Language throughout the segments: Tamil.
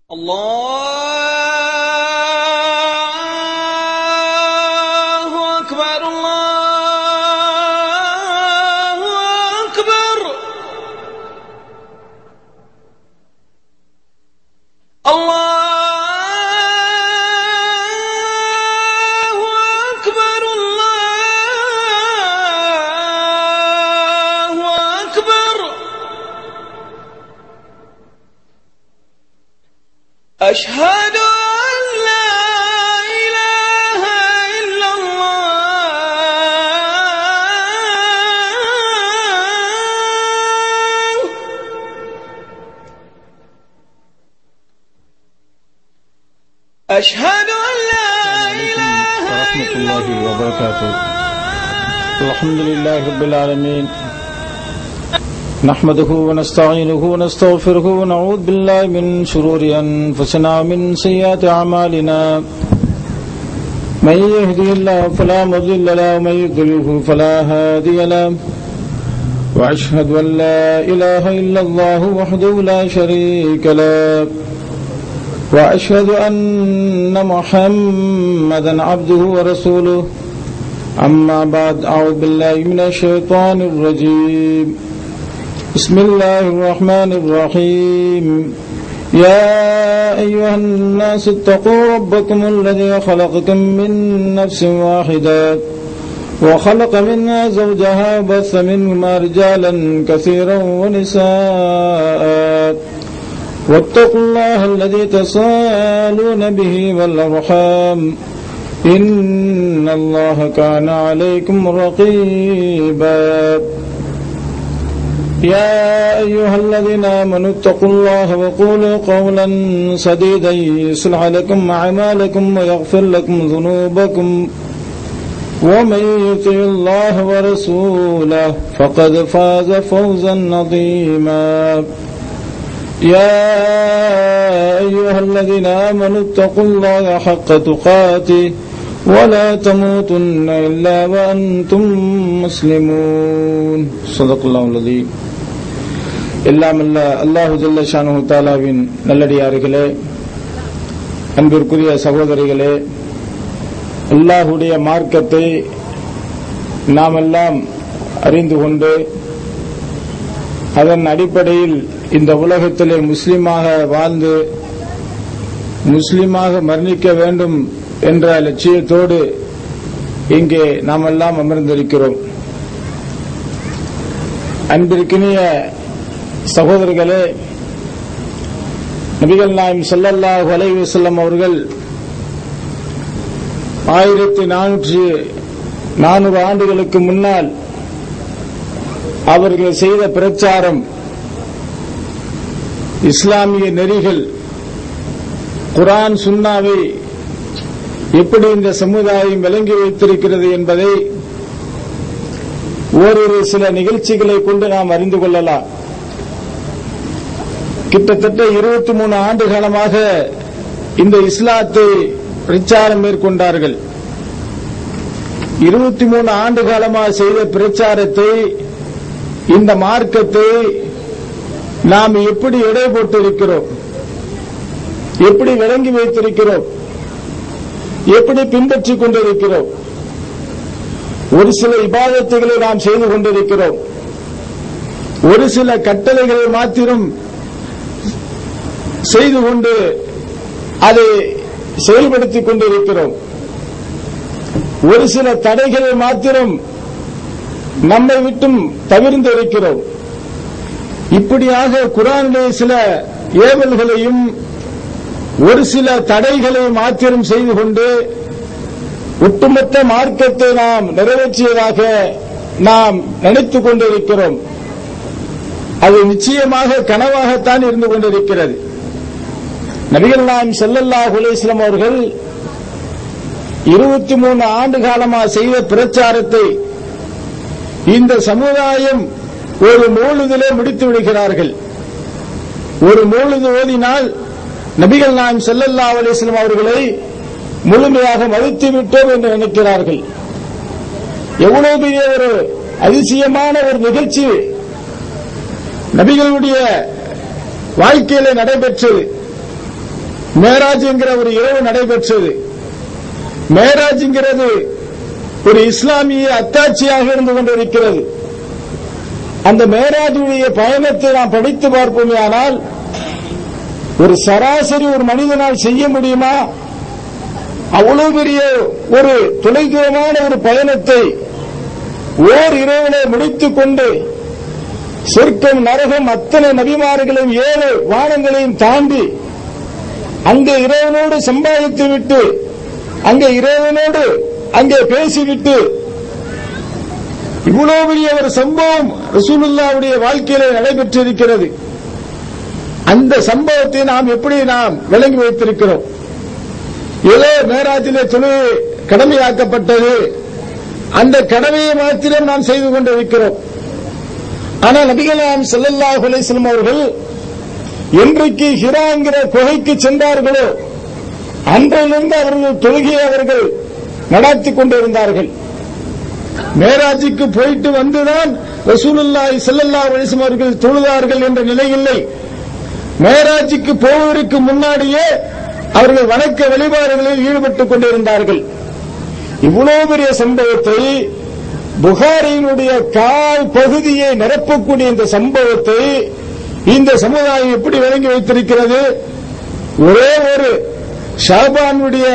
الله أكبر الله أكبر الله أكبر الله أكبر أشهد أن لا إله إلا الله أشهد أن لا إله ورحمة إلا الله وبركاته. الله الحمد لله رب العالمين نحمده ونستعينه ونستغفره ونعوذ بالله من شرور أنفسنا ومن سيئات أعمالنا من يهده الله فلا مضل له ومن يضلله فلا هادي له وأشهد أن لا إله إلا الله وحده لا شريك له وأشهد أن محمدا عبده ورسوله أما بعد أعوذ بالله من الشيطان الرجيم بسم الله الرحمن الرحيم يا أيها الناس اتقوا ربكم الذي خلقكم من نفس واحدة وخلق منها زوجها وبث منهما رجالا كثيرا ونساء واتقوا الله الذي تساءلون به والأرحام إن الله كان عليكم رقيبا يا أيها الذين آمنوا اتقوا الله وقولوا قولا سديدا يصلح لكم أعمالكم ويغفر لكم ذنوبكم ومن يطع الله ورسوله فقد فاز فوزا عظيما يا أيها الذين آمنوا اتقوا الله حق تقاته ولا تموتن إلا وأنتم مسلمون صدق الله العظيم எல்லாம் அல்ல அல்லாஹு ஜல்ல ஷானு தாலாவின் நல்லடியார்களே அன்பிற்குரிய சகோதரிகளே அல்லாஹுடைய மார்க்கத்தை நாமெல்லாம் அறிந்து கொண்டு அதன் அடிப்படையில் இந்த உலகத்திலே முஸ்லிமாக வாழ்ந்து முஸ்லிமாக மரணிக்க வேண்டும் என்ற லட்சியத்தோடு இங்கே நாம் எல்லாம் அமர்ந்திருக்கிறோம் அன்பிற்கினிய சகோதரர்களே நபிகள் நாயம் ஸல்லல்லாஹு அலைஹி வஸல்லம் அவர்கள் ஆயிரத்தி நானூற்றி நானூறு ஆண்டுகளுக்கு முன்னால் அவர்கள் செய்த பிரச்சாரம் இஸ்லாமிய நெறிகள் குரான் சுன்னாவை எப்படி இந்த சமுதாயம் விளங்கி வைத்திருக்கிறது என்பதை ஓரிரு சில நிகழ்ச்சிகளை கொண்டு நாம் அறிந்து கொள்ளலாம் கிட்டத்தட்ட இருபத்தி மூணு ஆண்டு காலமாக இந்த இஸ்லாத்தை பிரச்சாரம் மேற்கொண்டார்கள் இருபத்தி மூணு ஆண்டு காலமாக செய்த பிரச்சாரத்தை இந்த மார்க்கத்தை நாம் எப்படி எடை போட்டிருக்கிறோம் எப்படி விளங்கி வைத்திருக்கிறோம் எப்படி பின்பற்றிக் கொண்டிருக்கிறோம் ஒரு சில இபாதத்துகளை நாம் செய்து கொண்டிருக்கிறோம் ஒரு சில கட்டளைகளை மாத்திரம் செய்து கொண்டு அதை செயல்படுத்திக் கொண்டிருக்கிறோம் ஒரு சில தடைகளை மாத்திரம் நம்மை விட்டும் தவிர்ந்து இருக்கிறோம் இப்படியாக குரானுடைய சில ஏவல்களையும் ஒரு சில தடைகளை மாத்திரம் செய்து கொண்டு ஒட்டுமொத்த மார்க்கத்தை நாம் நிறைவேற்றியதாக நாம் நினைத்துக் கொண்டிருக்கிறோம் அது நிச்சயமாக கனவாகத்தான் இருந்து கொண்டிருக்கிறது நபிகள் நாம் செல்லல்லாஹ் அலைஹிஸ்ஸலாம் அவர்கள் இருபத்தி மூணு ஆண்டு காலமாக செய்த பிரச்சாரத்தை இந்த சமுதாயம் ஒரு மூழுதிலே முடித்து விடுகிறார்கள் ஒரு மூழுது ஓதினால் நபிகள் நாம் செல்லல்லா அலிஸ்லாம் அவர்களை முழுமையாக மதித்து விட்டோம் என்று நினைக்கிறார்கள் எவ்வளவு பெரிய ஒரு அதிசயமான ஒரு நிகழ்ச்சி நபிகளுடைய வாழ்க்கையில நடைபெற்றது மேராஜ் என்கிற ஒரு இரவு நடைபெற்றது மேராஜ்ங்கிறது ஒரு இஸ்லாமிய அத்தாட்சியாக இருந்து கொண்டிருக்கிறது அந்த மேராஜுடைய பயணத்தை நாம் படித்து பார்ப்போமே ஆனால் ஒரு சராசரி ஒரு மனிதனால் செய்ய முடியுமா அவ்வளவு பெரிய ஒரு தொலைதூரமான ஒரு பயணத்தை ஓர் இரவிலே முடித்துக் கொண்டு சொர்க்கம் நரகம் அத்தனை நபிமார்களையும் ஏழு வானங்களையும் தாண்டி அங்கே இறைவனோடு சம்பாதித்து விட்டு அங்கே இறைவனோடு அங்கே பேசிவிட்டு இவ்வளவு பெரிய ஒரு சம்பவம் ரசூலுல்லாவுடைய வாழ்க்கையில நடைபெற்றிருக்கிறது அந்த சம்பவத்தை நாம் எப்படி நாம் விளங்கி வைத்திருக்கிறோம் ஏதோ மேராஜிலே தொழுகை கடமையாக்கப்பட்டது அந்த கடமையை மாத்திரம் நாம் செய்து கொண்டிருக்கிறோம் ஆனால் நபிகலாம் ஸல்லல்லாஹு அலைஹி வஸல்லம் அவர்கள் என்றைக்கு ஹிராங்கிற குகைக்கு சென்றார்களோ அன்றிலிருந்து அவர்கள் தொழுகையை அவர்கள் நடத்தி கொண்டிருந்தார்கள் மேராஜுக்கு போயிட்டு வந்துதான் ரசூலுல்லாஹி ஸல்லல்லாஹு அலைஹி வஸல்லம் அவர்கள் தொழுதார்கள் என்ற நிலை இல்லை மேராஜுக்கு போவதற்கு முன்னாடியே அவர்கள் வணக்க வழிபாடுகளில் ஈடுபட்டுக் கொண்டிருந்தார்கள் இவ்வளவு பெரிய சம்பவத்தை புகாரியினுடைய கால் பகுதியை நிரப்பக்கூடிய இந்த சம்பவத்தை இந்த சமுதாயம் எப்படி விளங்கி வைத்திருக்கிறது ஒரே ஒரு ஷாபானுடைய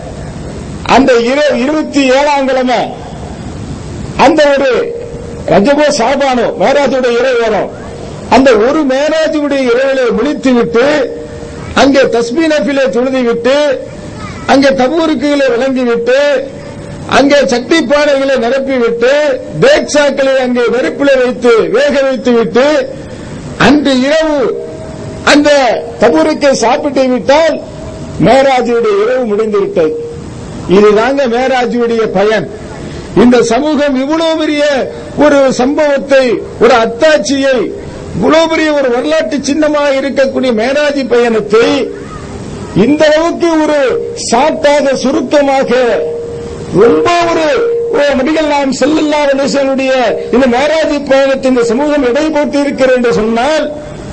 அந்த இரு- இருபத்தி ஏழாம் கிழமை அந்த ஒரு ரஜபோ சாபானோ மேராஜுடைய இரவு வரும் அந்த ஒரு மேராஜுடைய இரவிலே முடித்து விட்டு அங்கே தஸ்மீ நஃபிலே தொழுதி விட்டு அங்கே தபூருக்குகளை விளங்கிவிட்டு அங்கே சட்டி பானைகளை நிரப்பிவிட்டு தேக்ஷாக்களை அங்கே நெருப்பிலே வைத்து வேக வைத்து விட்டு அன்று இரவு அந்த தபூருக்கை சாப்பிட்டு விட்டால் மேராஜுடைய இரவு முடிந்து விட்டது இதுதாங்க மேராஜுடைய பயன் இந்த சமூகம் இவ்வளவு பெரிய ஒரு சம்பவத்தை ஒரு அத்தாட்சியை இவ்வளவு பெரிய ஒரு வரலாற்று சின்னமாக இருக்கக்கூடிய மேராஜி பயணத்தை இந்த அளவுக்கு ஒரு சாட்டாக சுருக்கமாக ரொம்ப ஒரு ஒரு நபிகள் நாம் செல்லல்லா அலிசனுடைய இந்த மேராஜி பயணத்தை இந்த சமூகம் எடை போட்டு இருக்கிறது என்று சொன்னால்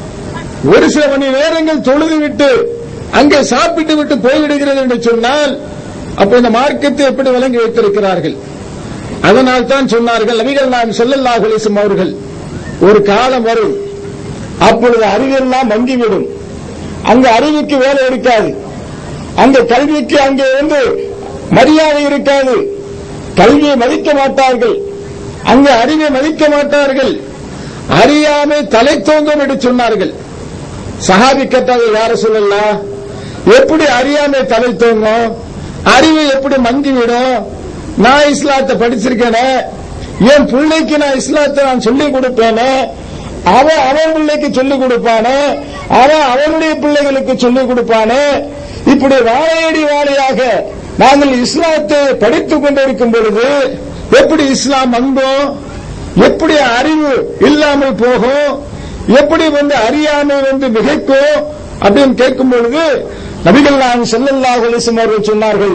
ஒரு சில மணி நேரங்கள் தொழுது விட்டு அங்கே சாப்பிட்டு விட்டு போய்விடுகிறது என்று சொன்னால் அப்ப இந்த மார்க்கத்தை எப்படி விளங்கி வைத்திருக்கிறார்கள் அதனால் தான் சொன்னார்கள் நபிகள் நாம் செல்லல்லாஹு அலிசம் அவர்கள் ஒரு காலம் வரும் அப்பொழுது அறிவெல்லாம் மங்கிவிடும் அங்க அறிவுக்கு வேலை இருக்காது அந்த கல்விக்கு அங்கே வந்து மரியாதை இருக்காது கல்வியை மதிக்க மாட்டார்கள் அங்க அறிவை மதிக்க மாட்டார்கள் அறியாமை தலை தோங்கும் என்று சொன்னார்கள் சஹாபி கேட்டாங்க யார சொல்லலாம் எப்படி அறியாமை தலை தோங்கும் அறிவு எப்படி மங்கிவிடும் நான் இஸ்லாத்தை படிச்சிருக்கேனே என் பிள்ளைக்கு நான் இஸ்லாத்தை நான் சொல்லிக் கொடுப்பேனே அவன் அவன் பிள்ளைக்கு சொல்லிக் கொடுப்பானே அவன் அவனுடைய பிள்ளைகளுக்கு சொல்லிக் கொடுப்பானே இப்படி வாழையடி வாழையாக நாங்கள் இஸ்லாத்தை படித்துக் கொண்டிருக்கும் பொழுது எப்படி இஸ்லாம் வந்தோம் எப்படி அறிவு இல்லாமல் போகும் எப்படி வந்து அறியாமை வந்து மிகைக்கும் அப்படின்னு கேட்கும் பொழுது நபிகள் நாம் செல்லல்லாஹு அலிசம் அவர்கள் சொன்னார்கள்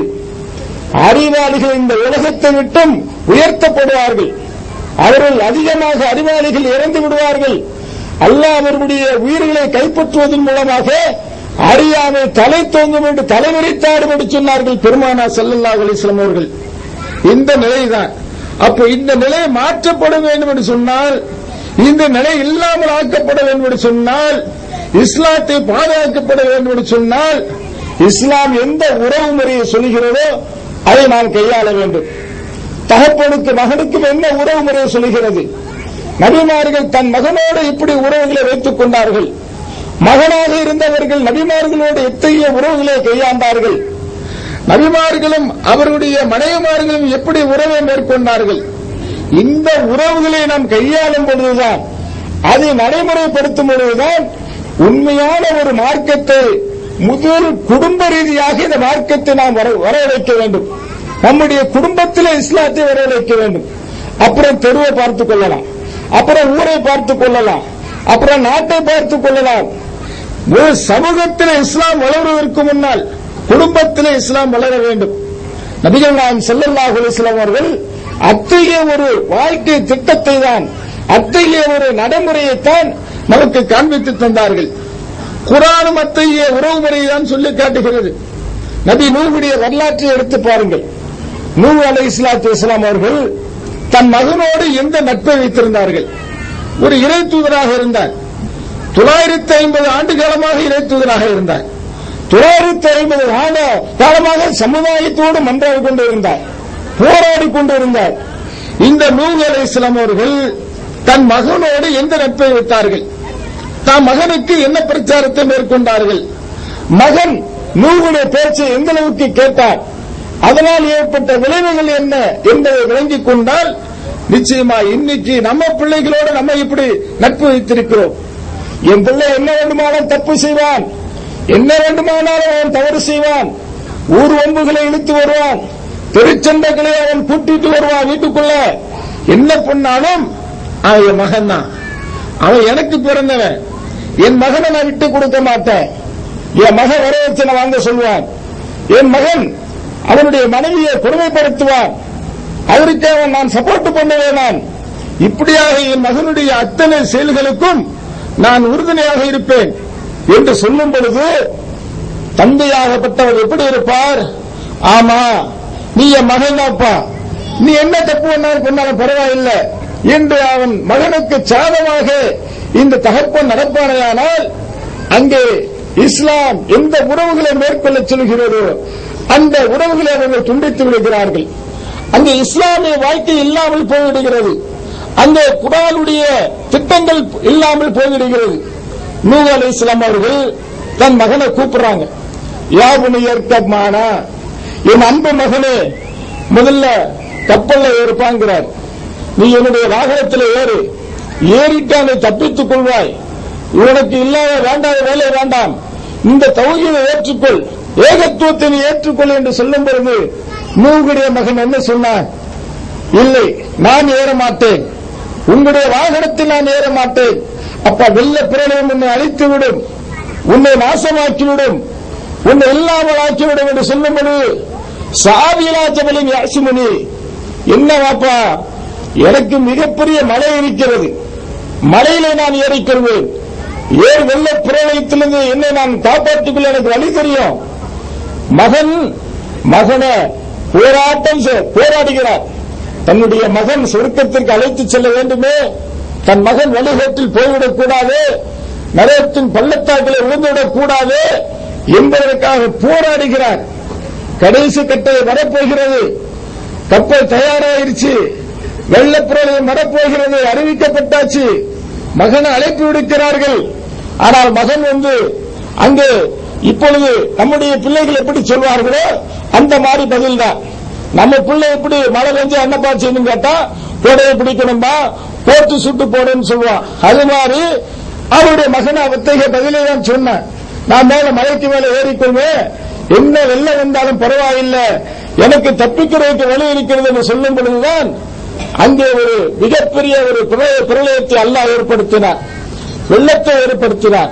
அறிவாளிகள் இந்த உலகத்தை விட்டும் உயர்த்தப்படுவார்கள் அவர்கள் அதிகமாக அறிவாளிகள் இறந்து விடுவார்கள் அல்லாஹ் அவர்களுடைய உயிர்களை கைப்பற்றுவதன் மூலமாக அறியாமை தலை தோங்கும் என்று தலைவரித்தாடும் என்று சொன்னார்கள் பெருமானா ஸல்லல்லாஹு அலைஹி வஸல்லம் அவர்கள் இந்த நிலைதான் அப்போ இந்த நிலை மாற்றப்பட வேண்டும் என்று சொன்னால் இந்த நிலை இல்லாமல் ஆக்கப்பட வேண்டும் என்று சொன்னால் இஸ்லாத்தை பாதுகாக்கப்பட வேண்டும் என்று சொன்னால் இஸ்லாம் எந்த உறவு முறையை சொல்கிறதோ அதை நாம் கையாள வேண்டும் தகப்பனுக்கு மகனுக்கும் என்ன உறவு முறையை சொல்கிறது நபிமார்கள் தன் மகனோடு இப்படி உறவுகளை வைத்துக் கொண்டார்கள் மகனாக இருந்தவர்கள் நபிமார்களோடு எத்தகைய உறவுகளை கையாண்டார்கள் நபிமார்களும் அவருடைய மனைவிமார்களும் எப்படி உறவை மேற்கொண்டார்கள் இந்த உறவுகளை நாம் கையாளும் பொழுதுதான் அதை நடைமுறைப்படுத்தும் பொழுதுதான் உண்மையான ஒரு மார்க்கத்தை முதல் குடும்ப ரீதியாக இந்த மார்க்கத்தை நாம் வர- வரவழைக்க வேண்டும் நம்முடைய குடும்பத்தில் இஸ்லாத்தை வரவழைக்க வேண்டும் அப்புறம் தெருவை பார்த்துக் கொள்ளலாம் அப்புறம் ஊரை பார்த்துக் கொள்ளலாம் அப்புறம் நாட்டை பார்த்துக் கொள்ளலாம் ஒரு சமூகத்தில் இஸ்லாம் வளருவதற்கு முன்னால் குடும்பத்தில் இஸ்லாம் வளர வேண்டும் நபிகள் நாம் ஸல்லல்லாஹு அலைஹி வஸல்லம் அவர்கள் அத்தகைய ஒரு வாழ்க்கை திட்டத்தை தான் அத்தகைய ஒரு நடைமுறையைத்தான் நமக்கு காண்பித்து தந்தார்கள் குரானும் அத்தகைய உறவு முறையை தான் சொல்லி காட்டுகிறது நபி நூகுடைய வரலாற்றை எடுத்து பாருங்கள் நூஹ் அலை இஸ்லாத்து இஸ்லாம் அவர்கள் தன் மகனோடு எந்த நட்பை வைத்திருந்தார்கள் ஒரு இறை தூதராக இருந்தார் தொள்ளாயிரத்தி ஐம்பது ஆண்டு காலமாக இறை தூதராக இருந்தார் தொள்ளாயிரத்தி ஐம்பது ஆண்டு காலமாக சமுதாயத்தோடு மன்றாடி கொண்டு இருந்தார் போராடி கொண்டு இருந்தார் இந்த நூஹ் அலை இஸ்லாம் அவர்கள் தன் மகனோடு எந்த நட்பை வைத்தார்கள் தன் மகனுக்கு என்ன பிரச்சாரத்தை மேற்கொண்டார்கள் மகன் நூகுடைய பேச்சை எந்த அளவுக்கு கேட்டார் அதனால் ஏற்பட்ட விளைவுகள் என்ன என்பதை விளங்கிக் கொண்டால் நிச்சயமா இன்னைக்கு நம்ம பிள்ளைகளோடு நம்ம இப்படி நட்பு வைத்திருக்கிறோம் என் பிள்ளை என்ன வேண்டுமானாலும் தப்பு செய்வான் என்ன வேண்டுமானாலும் அவன் தவறு செய்வான் ஊர் ஒம்புகளை இழுத்து வருவான் தெருச்சண்டைகளை அவன் கூட்டிட்டு வருவான் வீட்டுக்குள்ள என்ன பண்ணாலும் அவன் என் மகன் தான் அவன் எனக்கு பிறந்தவன் என் மகனை நான் விட்டு கொடுக்க மாட்டேன் என் மகன் வரவச்சனை வாங்க சொல்வான் என் மகன் அவனுடைய மனைவியை கொடுமைப்படுத்துவான் அவருக்கு அவன் நான் சப்போர்ட் பண்ணுவேன் நான் இப்படியாக என் மகனுடைய அத்தனை செயல்களுக்கும் நான் உறுதுணையாக இருப்பேன் என்று சொல்லும் பொழுது தந்தையாகப்பட்டவர் எப்படி இருப்பார் ஆமா நீ என் மகன் தான்ப்பா நீ என்ன தப்பு பண்ணாலும் பண்ணாலும் பரவாயில்லை என்று அவன் மகனுக்கு சாதமாக இந்த தகப்பன் நடப்பானையானால் அங்கே இஸ்லாம் எந்த உறவுகளை மேற்கொள்ள சொல்கிறதோ அந்த உறவுகளை அவர்கள் துண்டித்து விடுகிறார்கள் அங்கே இஸ்லாமிய வாழ்க்கை இல்லாமல் போய்விடுகிறது அங்கே குரானுடைய திட்டங்கள் இல்லாமல் போய்விடுகிறது நூஹ் அலை இஸ்லாம் அவர்கள் தன் மகனை கூப்பிடுறாங்க யாவுனி ஏற்கமானா என் அன்பு மகனே முதல்ல கப்பல்ல ஏற்பாங்கிறார் நீ என்னுடைய வாகனத்தில் ஏறு ஏறிட்டு தப்பித்துக் கொள்வாய் உனக்கு இல்லாத வேண்டாத வேலை வேண்டாம் இந்த தௌஹீதை ஏற்றுக்கொள் ஏகத்துவத்தை நீ ஏற்றுக்கொள் என்று சொல்லும் பொழுது நூகுடைய மகன் என்ன சொன்னான் இல்லை நான் ஏற மாட்டேன் உங்களுடைய வாகனத்தில் நான் ஏற மாட்டேன் அப்ப வெள்ள பிரளயம் உன்னை அழித்துவிடும் உன்னை நாசமாக்கிவிடும் உன்னை இல்லாமல் ஆக்கிவிடும் என்று சொல்லும் பொழுது சாபிலாச்சபலின் யாசிமுனி என்ன வாப்பா எனக்கு மிகப்பெரிய மலை இருக்கிறது மலையிலே நான் ஏறிக்கொள்வேன் ஏர் வெள்ள பிரளயத்திலிருந்து என்னை நான் காப்பாற்றிக் கொள்ள எனக்கு வழி தெரியும் மகன் மகனை போராட்டம் செ- போராடுகிறார் தன்னுடைய மகன் சொர்க்கத்திற்கு அழைத்து செல்ல வேண்டுமே தன் மகன் வழிகேட்டில் போய்விடக் கூடாது நரகத்தின் பள்ளத்தாக்கில் விழுந்துவிடக் கூடாது என்பதற்காக போராடுகிறார் கடைசி கட்டை வரப்போகிறது கப்பல் தயாராயிருச்சு வெள்ளப்பிரளயம் வரப்போகிறது அறிவிக்கப்பட்டாச்சு மகனை அழைப்பு விடுக்கிறார்கள் ஆனால் மகன் வந்து அங்கு இப்பொழுது நம்முடைய பிள்ளைகள் எப்படி சொல்வார்களோ அந்த மாதிரி பதில் தான் நம்ம பிள்ளை எப்படி மழை பெஞ்சு என்னப்பா செய்யணும் கேட்டா கோடையை பிடிக்கணும்பா போட்டு சுட்டு போடுன்னு சொல்லுவான் அது மாதிரி அவருடைய மகன் அத்தகைய பதிலை தான் சொன்னான் நான் மேல மலைக்கு மேல ஏறிக்கொள்வேன் என்ன வெள்ளம் வந்தாலும் பரவாயில்லை எனக்கு தப்பிக்கிறதுக்கு வழி இருக்கிறது என்று சொல்லும் பொழுதுதான் அங்கே ஒரு மிகப்பெரிய ஒரு பிரளய- பிரளயத்தை அல்லாஹ் ஏற்படுத்தினார் வெள்ளத்தை ஏற்படுத்தினார்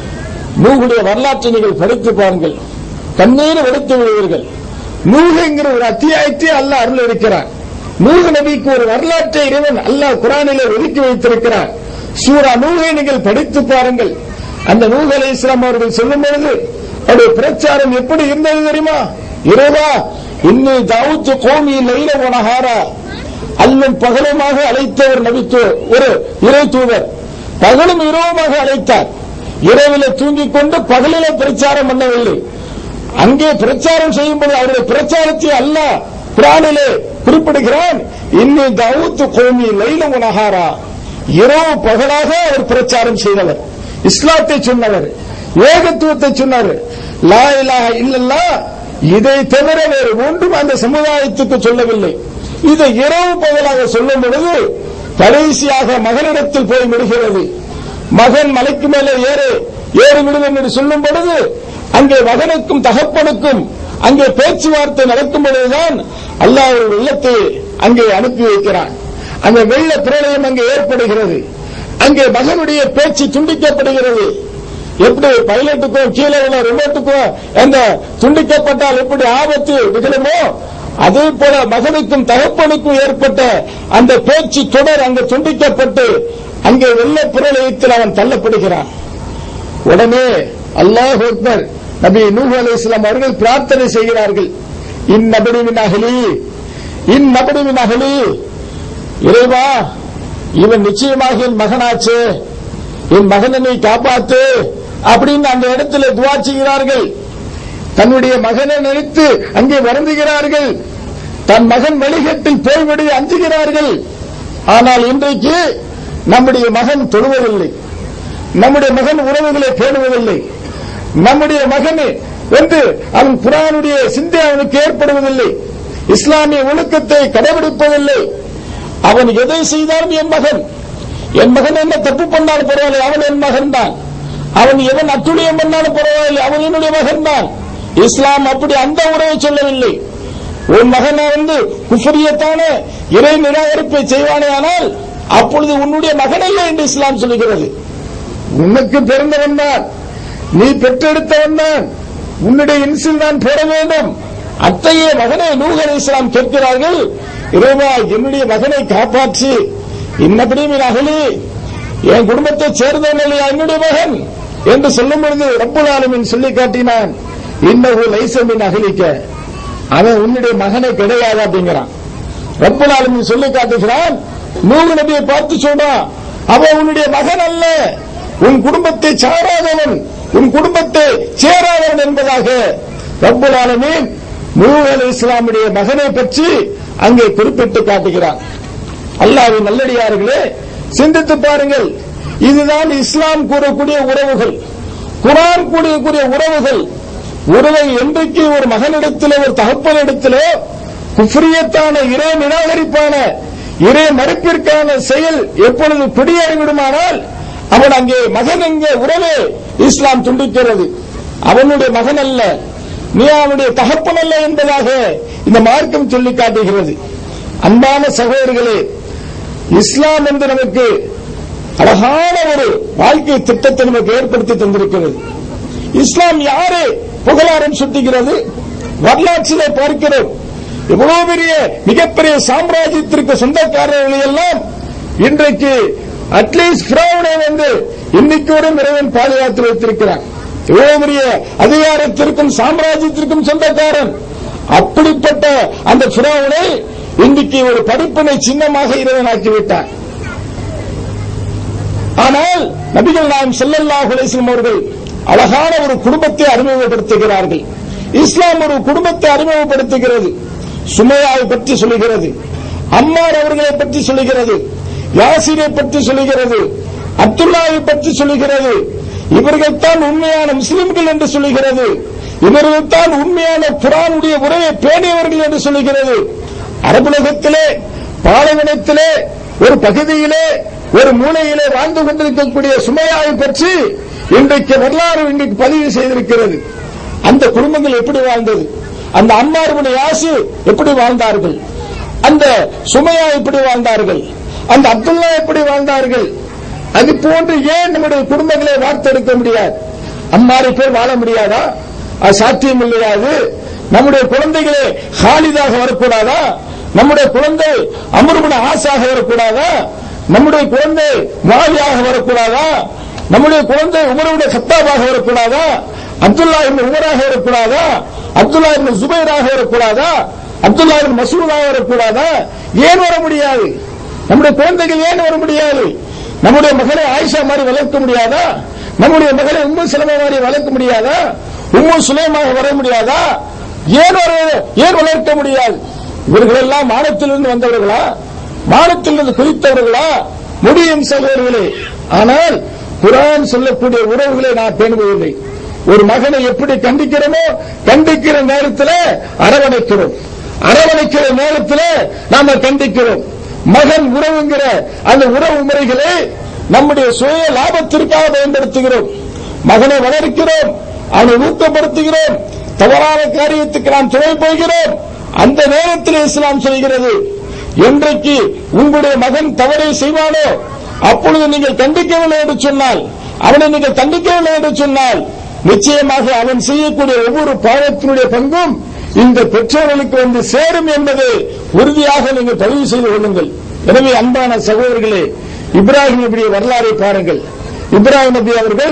நூகுடைய வரலாற்றை நீங்கள் படித்து பாருங்கள் கண்ணீர் வெடித்து விடுவீர்கள் நூகுங்கிற ஒரு அத்தியாயத்தை அல்லாஹ் அருள் இருக்கிறார் நூகு நபிக்கு ஒரு வரலாற்றை இறைவன் அல்லாஹ் குரானிலே ஒதுக்கி வைத்திருக்கிறார் சூரா நூகை நீங்கள் படித்து பாருங்கள் அந்த நூகு அலை இஸ்லாம் அவர்கள் சொல்லும் பொழுது அவருடைய பிரச்சாரம் எப்படி இருந்தது தெரியுமா இறைவா இன்னும் தாவுத்து கோமி லைல உனஹாரா அல்லும் பகலுமாக அழைத்த ஒரு நபித்து ஒரு இறை தூதர் பகலும் இரவுமாக அழைத்தார் இரவில தூங்கிக் கொண்டு பகலில பிரச்சாரம் பண்ணவில்லை அங்கே பிரச்சாரம் செய்யும்போது அவருடைய பிரச்சாரத்தை அல்ல குரானிலே குறிப்பிடுகிறான் இன்னும் தவுத்து கோமி லைல உனஹாரா இரவு பகலாக அவர் பிரச்சாரம் செய்தவர் இஸ்லாத்தை சொன்னவர் ஏகத்துவத்தை சொன்னார் லா இலாஹ இல்லல்லா இதை தவிர வேறு ஒன்றும் அந்த சமுதாயத்துக்கு சொல்லவில்லை இதை இரவு பகலாக சொல்லும் பொழுது கடைசியாக மகனிடத்தில் போய் விடுகிறது மகன் மலைக்கு மேலே ஏறு ஏறு விடுவேன் என்று சொல்லும் பொழுது அங்கே மகனுக்கும் தகப்பனுக்கும் அங்கே பேச்சுவார்த்தை நடக்கும் பொழுதுதான் அல்லாஹ் ஒரு வெள்ளத்தை அங்கே அனுப்பி வைக்கிறான் அந்த வெள்ள பிரளயம் அங்கே ஏற்படுகிறது அங்கே மகனுடைய பேச்சு துண்டிக்கப்படுகிறது எப்படி பைலட்டுக்கும் கீழே உள்ள ரிமோட்டுக்கும் அந்த துண்டிக்கப்பட்டால் எப்படி ஆபத்து நிகழுமோ அதே போல மகனுக்கும் தகப்பனுக்கும் ஏற்பட்ட அந்த பேச்சு தொடர் அங்கு துண்டிக்கப்பட்டு அங்கே வெள்ள பிரளயத்தில் அவன் தள்ளப்படுகிறான் உடனே அல்லாஹ் அக்பர் நபி நூஹ் அலைஹிஸ்ஸலாம் அவர்கள் பிரார்த்தனை செய்கிறார்கள் இந்நபடிவின் அகலி இந்நபடிவின் அகலி இறைவா இவன் நிச்சயமாக என் மகனாச்சு என் மகனை நீ காப்பாத்து அப்படின்னு அந்த இடத்துல துவா செய்கிறார்கள் தன்னுடைய மகனை நினைத்து அங்கே வருந்துகிறார்கள் தன் மகன் வழிகட்டில் போய்விட அஞ்சுகிறார்கள் ஆனால் இன்றைக்கு நம்முடைய மகன் தொழுவதில்லை நம்முடைய மகன் உறவுகளை பேணுவதில்லை நம்முடைய மகன் என்று அவன் குரானுடைய சிந்தை அவனுக்கு ஏற்படுவதில்லை இஸ்லாமிய ஒழுக்கத்தை கடைபிடிப்பதில்லை அவன் எதை செய்தாலும் என் மகன் என் மகன் என்ன தப்பு பண்ணாலும் பரவாயில்லை அவன் என் மகன் தான் அவன் எவன் அத்துணியம் பண்ணாலும் பரவாயில்லை அவன் என்னுடைய மகன் தான் இஸ்லாம் அப்படி அந்த உறவை சொல்லவில்லை உன் மகனை வந்து குஃபரியத்தான இறை நிராகரிப்பை செய்வானே ஆனால் அப்பொழுது உன்னுடைய மகன் அல்ல என்று இஸ்லாம் சொல்லுகிறது உனக்கு பிறந்தவன் தான் நீ பெற்றெடுத்தவன் தான் உன்னுடைய இன்சில் தான் பெற வேண்டும் அத்தைய மகனை நூகர் இஸ்லாம் கேட்கிறார்கள் இறைவா என்னுடைய மகனை காப்பாற்றி இன்னபடியும் அகலி என் குடும்பத்தை சேர்ந்தவன் இல்லையா என்னுடைய மகன் என்று சொல்லும் பொழுது ரப்புல் ஆலமின் சொல்லி காட்டினான் இன்னகு லைசமின் அகலிக்க அவன் உன்னுடைய மகனை கிடையாது அப்படிங்கிறான் ரப்புல் ஆலமின் சொல்லி காட்டுகிறான் நூறு நபியை பார்த்து சொல்றான் அவன் உன்னுடைய மகன் அல்ல உன் குடும்பத்தை சாராதவன் உன் குடும்பத்தை சேராதவன் என்பதாக ரப்புல் ஆலமீன் நூறு அலி இஸ்லாமுடைய மகனை பற்றி அங்கே குறிப்பிட்டு காட்டுகிறான் அல்லாவின் நல்லடியார்களே சிந்தித்து பாருங்கள் இதுதான் இஸ்லாம் கூறக்கூடிய உறவுகள் குரான் கூறக்கூடிய உறவுகள் உறவை என்றைக்கு ஒரு மகனிடத்திலோ ஒரு தகப்பனிடத்திலோ குஃப்ரியத்தான இறை நிராகரிப்பான இறை மறுப்பிற்கான செயல் எப்பொழுது பிடியேறிவிடுமானால் அவன் அங்கே மகன் எங்கே உறவே இஸ்லாம் துண்டிக்கிறது அவனுடைய மகன் அல்ல நீ அவனுடைய தகப்பன் அல்ல என்பதாக இந்த மார்க்கம் சொல்லி காட்டுகிறது அன்பான சகோதரர்களே இஸ்லாம் என்று நமக்கு அழகான ஒரு வாழ்க்கை திட்டத்தை நமக்கு ஏற்படுத்தி தந்திருக்கிறது இஸ்லாம் யாரு புகழாரம் சுட்டுகிறது வரலாற்றிலே பார்க்கிறோம் எவ்வளவு பெரிய மிகப்பெரிய சாம்ராஜ்யத்திற்கு சொந்தக்காரர்களை எல்லாம் இன்றைக்கு அட்லீஸ்ட் பிராவனை வந்து இன்னைக்கு வரை இறைவன் பாதுகாத்து வைத்திருக்கிறான் எவ்வளவு பெரிய அதிகாரத்திற்கும் சாம்ராஜ்யத்திற்கும் சொந்தக்காரன் அப்படிப்பட்ட அந்த பிராவனை இன்றைக்கு ஒரு படிப்பினை சின்னமாக இறைவன் ஆக்கிவிட்டான் ஆனால் நபிகள் நாயம் ஸல்லல்லாஹு அலைஹி வஸல்லம் அவர்கள் அழகான ஒரு குடும்பத்தை அறிமுகப்படுத்துகிறார்கள் இஸ்லாம் ஒரு குடும்பத்தை அறிமுகப்படுத்துகிறது சுமையாவை பற்றி சொல்லுகிறது அம்மார் அவர்களை பற்றி சொல்லுகிறது யாசிரை பற்றி சொல்லுகிறது அப்துல்லாவை பற்றி சொல்லுகிறது இவர்கள் தான் உண்மையான முஸ்லிம்கள் என்று சொல்லுகிறது இவர்கள் தான் உண்மையான குரானுடைய உரையை பேணியவர்கள் என்று சொல்லுகிறது அரபுலகத்திலே பாலைவனத்திலே ஒரு பகுதியிலே ஒரு மூலையிலே வாழ்ந்து கொண்டிருக்கக்கூடிய சுமையாவை பற்றி இன்றைக்கு வரலாறு இன்றைக்கு பதிவு செய்திருக்கிறது அந்த குடும்பங்கள் எப்படி வாழ்ந்தது அந்த அம்மாருடைய யாசு எப்படி வாழ்ந்தார்கள் அந்த சுமையா எப்படி வாழ்ந்தார்கள் அந்த அப்துல்லா எப்படி வாழ்ந்தார்கள் அது போன்று ஏன் நம்முடைய குடும்பங்களை வார்த்தெடுக்க முடியாது அம்மாறு பேர் வாழ முடியாதா அது சாத்தியம் இல்லையாது நம்முடைய குழந்தைகளே ஹாலிதாக வரக்கூடாதா நம்முடைய குழந்தை அமருபுன ஆசாக வரக்கூடாதா நம்முடைய குழந்தை வாலியாக வரக்கூடாதா நம்முடைய குழந்தை உமருடைய சத்தாபாக வரக்கூடாதா அப்துல்லா இப்னு உமராக வரக்கூடாதா அப்துல்லா இப்னு சுபைராக வரக்கூடாதா அப்துல்லா இப்னு மசூதாக வரக்கூடாதா ஏன் வர முடியாது நம்முடைய குழந்தைகள் ஏன் வர முடியாது நம்முடைய மகளை ஆயிஷா மாதிரி வளர்க்க முடியாதா நம்முடைய மகளை உம்மு சிலமா மாதிரி வளர்க்க முடியாதா உம்மு சுலைமாக வர முடியாதா ஏன் வர ஏன் வளர்க்க முடியாது இவர்கள் எல்லாம் மானத்திலிருந்து வந்தவர்களா மானத்திலிருந்து குறித்தவர்களா முடியும் சகோதரர்களே ஆனால் குரான் சொல்லக்கூடிய உறவுகளை நான் பேணுவதில்லை ஒரு மகனை எப்படி கண்டிக்கிறோமோ கண்டிக்கிற நேரத்தில் அரவணைக்கிறோம் அரவணைக்கிற நேரத்தில் நாம கண்டிக்கிறோம் மகன் உறவுங்கிற அந்த உறவு முறைகளை நம்முடைய சுய லாபத்திற்காக பயன்படுத்துகிறோம் மகனை வளர்க்கிறோம் அவனை ஊக்கப்படுத்துகிறோம் தவறான காரியத்துக்கு நாம் துணை போகிறோம் அந்த நேரத்தில் இஸ்லாம் சொல்கிறது என்றைக்கு உங்களுடைய மகன் தவறை செய்வானோ அப்பொழுது நீங்கள் கண்டிக்கவில்லை என்று சொன்னால் அவனை நீங்கள் தண்டிக்கவில்லை என்று சொன்னால் நிச்சயமாக அவன் செய்யக்கூடிய ஒவ்வொரு பாவத்தினுடைய பங்கும் இந்த பெற்றோர்களுக்கு வந்து சேரும் என்பது உறுதியாக நீங்கள் பதிவு செய்து கொள்ளுங்கள் எனவே அன்பான சகோதரர்களே இப்ராஹிம் நபியுடைய வரலாறை பாருங்கள் இப்ராஹிம் நபி அவர்கள்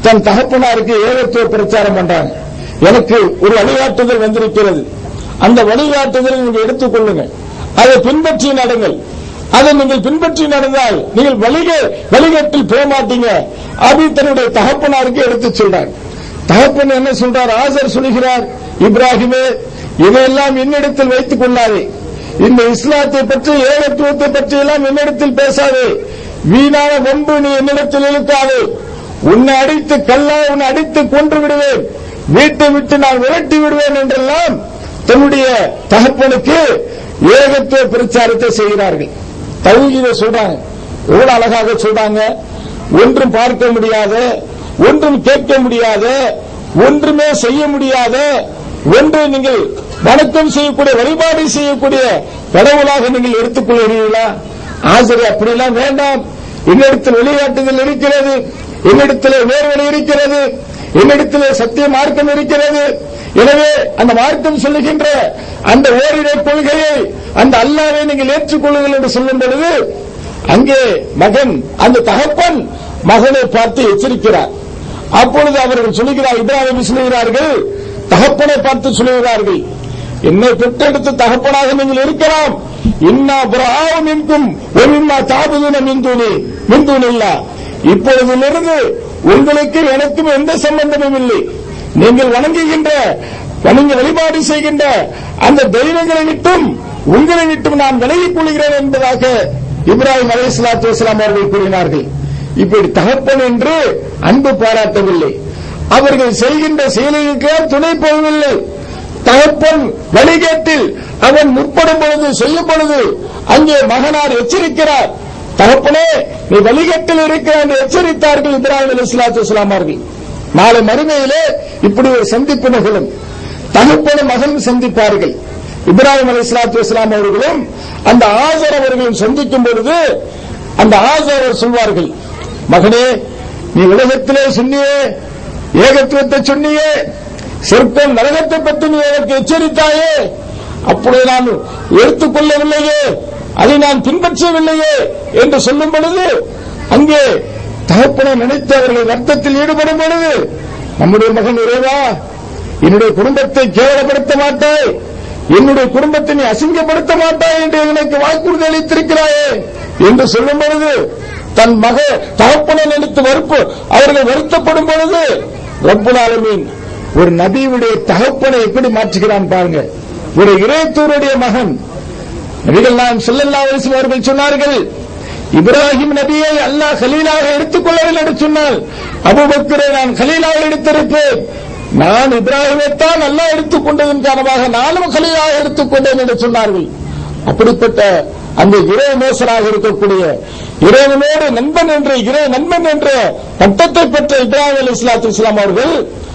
தன் தகப்பனாருக்கு ஏகத்துவ பிரச்சாரம் பண்றாங்க எனக்கு ஒரு வழிகாட்டுதல் வந்திருக்கிறது அந்த வழிகாட்டுதலை நீங்கள் எடுத்துக் கொள்ளுங்க அதை பின்பற்றி நடங்கள் அதை நீங்கள் பின்பற்றி நடந்தால் நீங்கள் வழிக வழிகட்டில் போக மாட்டீங்க அப்படி தன்னுடைய தகப்பனாருக்கு எடுத்து சொல்றார் தகப்பன் என்ன சொல்றார் ஆசர் சொல்கிறார் இப்ராஹிமே இதையெல்லாம் என்னிடத்தில் வைத்துக் கொள்ளாதே இந்த இஸ்லாத்தை பற்றி ஏகத்துவத்தை பற்றி எல்லாம் என்னிடத்தில் பேசாதே வீணான வம்பு நீ என்னிடத்தில் இழுக்காதே உன்னை அடித்து கல்லா உன்னை அடித்து கொன்று விடுவேன் வீட்டை விட்டு நான் விரட்டி விடுவேன் என்றெல்லாம் தன்னுடைய தகப்பனுக்கு ஏகத்துவ பிரச்சாரத்தை செய்கிறார்கள் தௌஹீதை சொல்றாங்க எவ்வளவு அழகாக சொல்றாங்க ஒன்றும் பார்க்க முடியாத ஒன்றும் கேட்க முடியாத ஒன்றுமே செய்ய முடியாத ஒன்று நீங்கள் வணக்கம் செய்யக்கூடிய வழிபாடு செய்யக்கூடிய கடவுளாக நீங்கள் எடுத்துக்கொள்கிறீர்களா ஆசிரியர் அப்படிலாம் வேண்டாம் என்னிடத்தில் வழிகாட்டுதல் இருக்கிறது என்னிடத்தில் நேர்வழி இருக்கிறது என்னிடத்தில் சத்திய மார்க்கம் இருக்கிறது எனவே அந்த மார்க்கம் சொல்லுகின்ற அந்த ஓரிரை கொள்கையை அந்த அல்லாவை நீங்கள் ஏற்றுக்கொள்ளுங்கள் என்று சொல்லும் பொழுது அங்கே மகன் அந்த தகப்பன் மகனை பார்த்து எச்சரிக்கிறார் அப்பொழுது அவர்கள் சொல்லுகிறார் இப்ராஹிம் சொல்லுகிறார்கள் தகப்பனை பார்த்து சொல்லுகிறார்கள் என்னை பெற்றெடுத்து தகப்பனாக நீங்கள் இருக்கலாம் இன்னா புறாவும் மின்கும் ஒமின்னா தாபுதுன மின்தூனி மின்தூனில்லா இப்பொழுதிலிருந்து உங்களுக்கு எனக்கும் எந்த சம்பந்தமும் இல்லை நீங்கள் வணங்குகின்ற நீங்கள் வழிபாடு செய்கின்ற அந்த தெய்வங்களை விட்டும் உங்களை விட்டும் நான் விலகிக் கொள்கிறேன் என்பதாக இப்ராஹிம் அலி சலாத்து வஸ்லாம் அவர்கள் கூறினார்கள் இப்படி தகப்பன் என்று அன்பு பாராட்டவில்லை அவர்கள் செய்கின்ற செயலுக்கு துணை போகவில்லை தகப்பன் வழிகேட்டில் அவன் முற்படும் பொழுது செய்யும் பொழுது அங்கே மகனார் எச்சரிக்கிறார் தகப்பனே நீ வழிகேட்டில் இருக்கிறார் என்று எச்சரித்தார்கள் இப்ராஹிம் அலி சலாத்து வஸ்லாம் அவர்கள் நாளை மறுமையிலே இப்படி ஒரு சந்திப்பு நிகழும் தகப்பனும் மகனும் சந்திப்பார்கள் இப்ராஹிம் அலி சலாத்து வஸ்லாம் அவர்களும் அந்த ஆசர் அவர்களும் சந்திக்கும் பொழுது அந்த ஆசாரர் சொல்வார்கள் மகனே நீ உலகத்திலே சொன்னியே ஏகத்துவத்தை சொன்னியே சொர்க்கம் நரகத்தை பற்றி நீ எனக்கு எச்சரித்தாயே அப்பொழுது நான் எடுத்துக்கொள்ளவில்லையே அதை நான் பின்பற்றவில்லையே என்று சொல்லும் பொழுது அங்கே தகப்பனை நினைத்து அவர்கள் வருத்தத்தில் ஈடுபடும் பொழுது நம்முடைய மகன் இறைவா என்னுடைய குடும்பத்தை கேவலப்படுத்த மாட்டாய் என்னுடைய குடும்பத்தை நீ அசிங்கப்படுத்த மாட்டாய் என்று எனக்கு வாக்குறுதி அளித்திருக்கிறாயே என்று சொல்லும் பொழுது தன் மக தகப்பனை நினைத்து வெறுப்பு அவர்கள் வருத்தப்படும் பொழுது ரப்புல் ஆலமீன் ஒரு நபியுடைய தகப்பனை எப்படி மாற்றுகிறான் பாருங்க ஒரு இறைத்தூருடைய மகன் நபிகள் நான் சொல்லல்லா அலிஸ்லாம் அவர்கள் சொன்னார்கள் இப்ராஹிம் நபியை அல்லாஹ் கலீலாக எடுத்துக்கொள்ளவில்லை என்று சொன்னால் அபுபக்கரை நான் கலீலாக எடுத்திருப்பேன் நான் இப்ராஹிமைத்தான் அல்லாஹ் எடுத்துக்கொண்டதன் காரணமாக நானும் கலீலாக எடுத்துக்கொண்டேன் என்று சொன்னார்கள் அப்படிப்பட்ட அந்த இறை நேசராக இருக்கக்கூடிய இறைவனோடு நண்பன் என்ற இறை நண்பன் என்ற பட்டத்தை பெற்ற இப்ராஹிம் அலி இஸ்லாத்து இஸ்லாம் அவர்கள்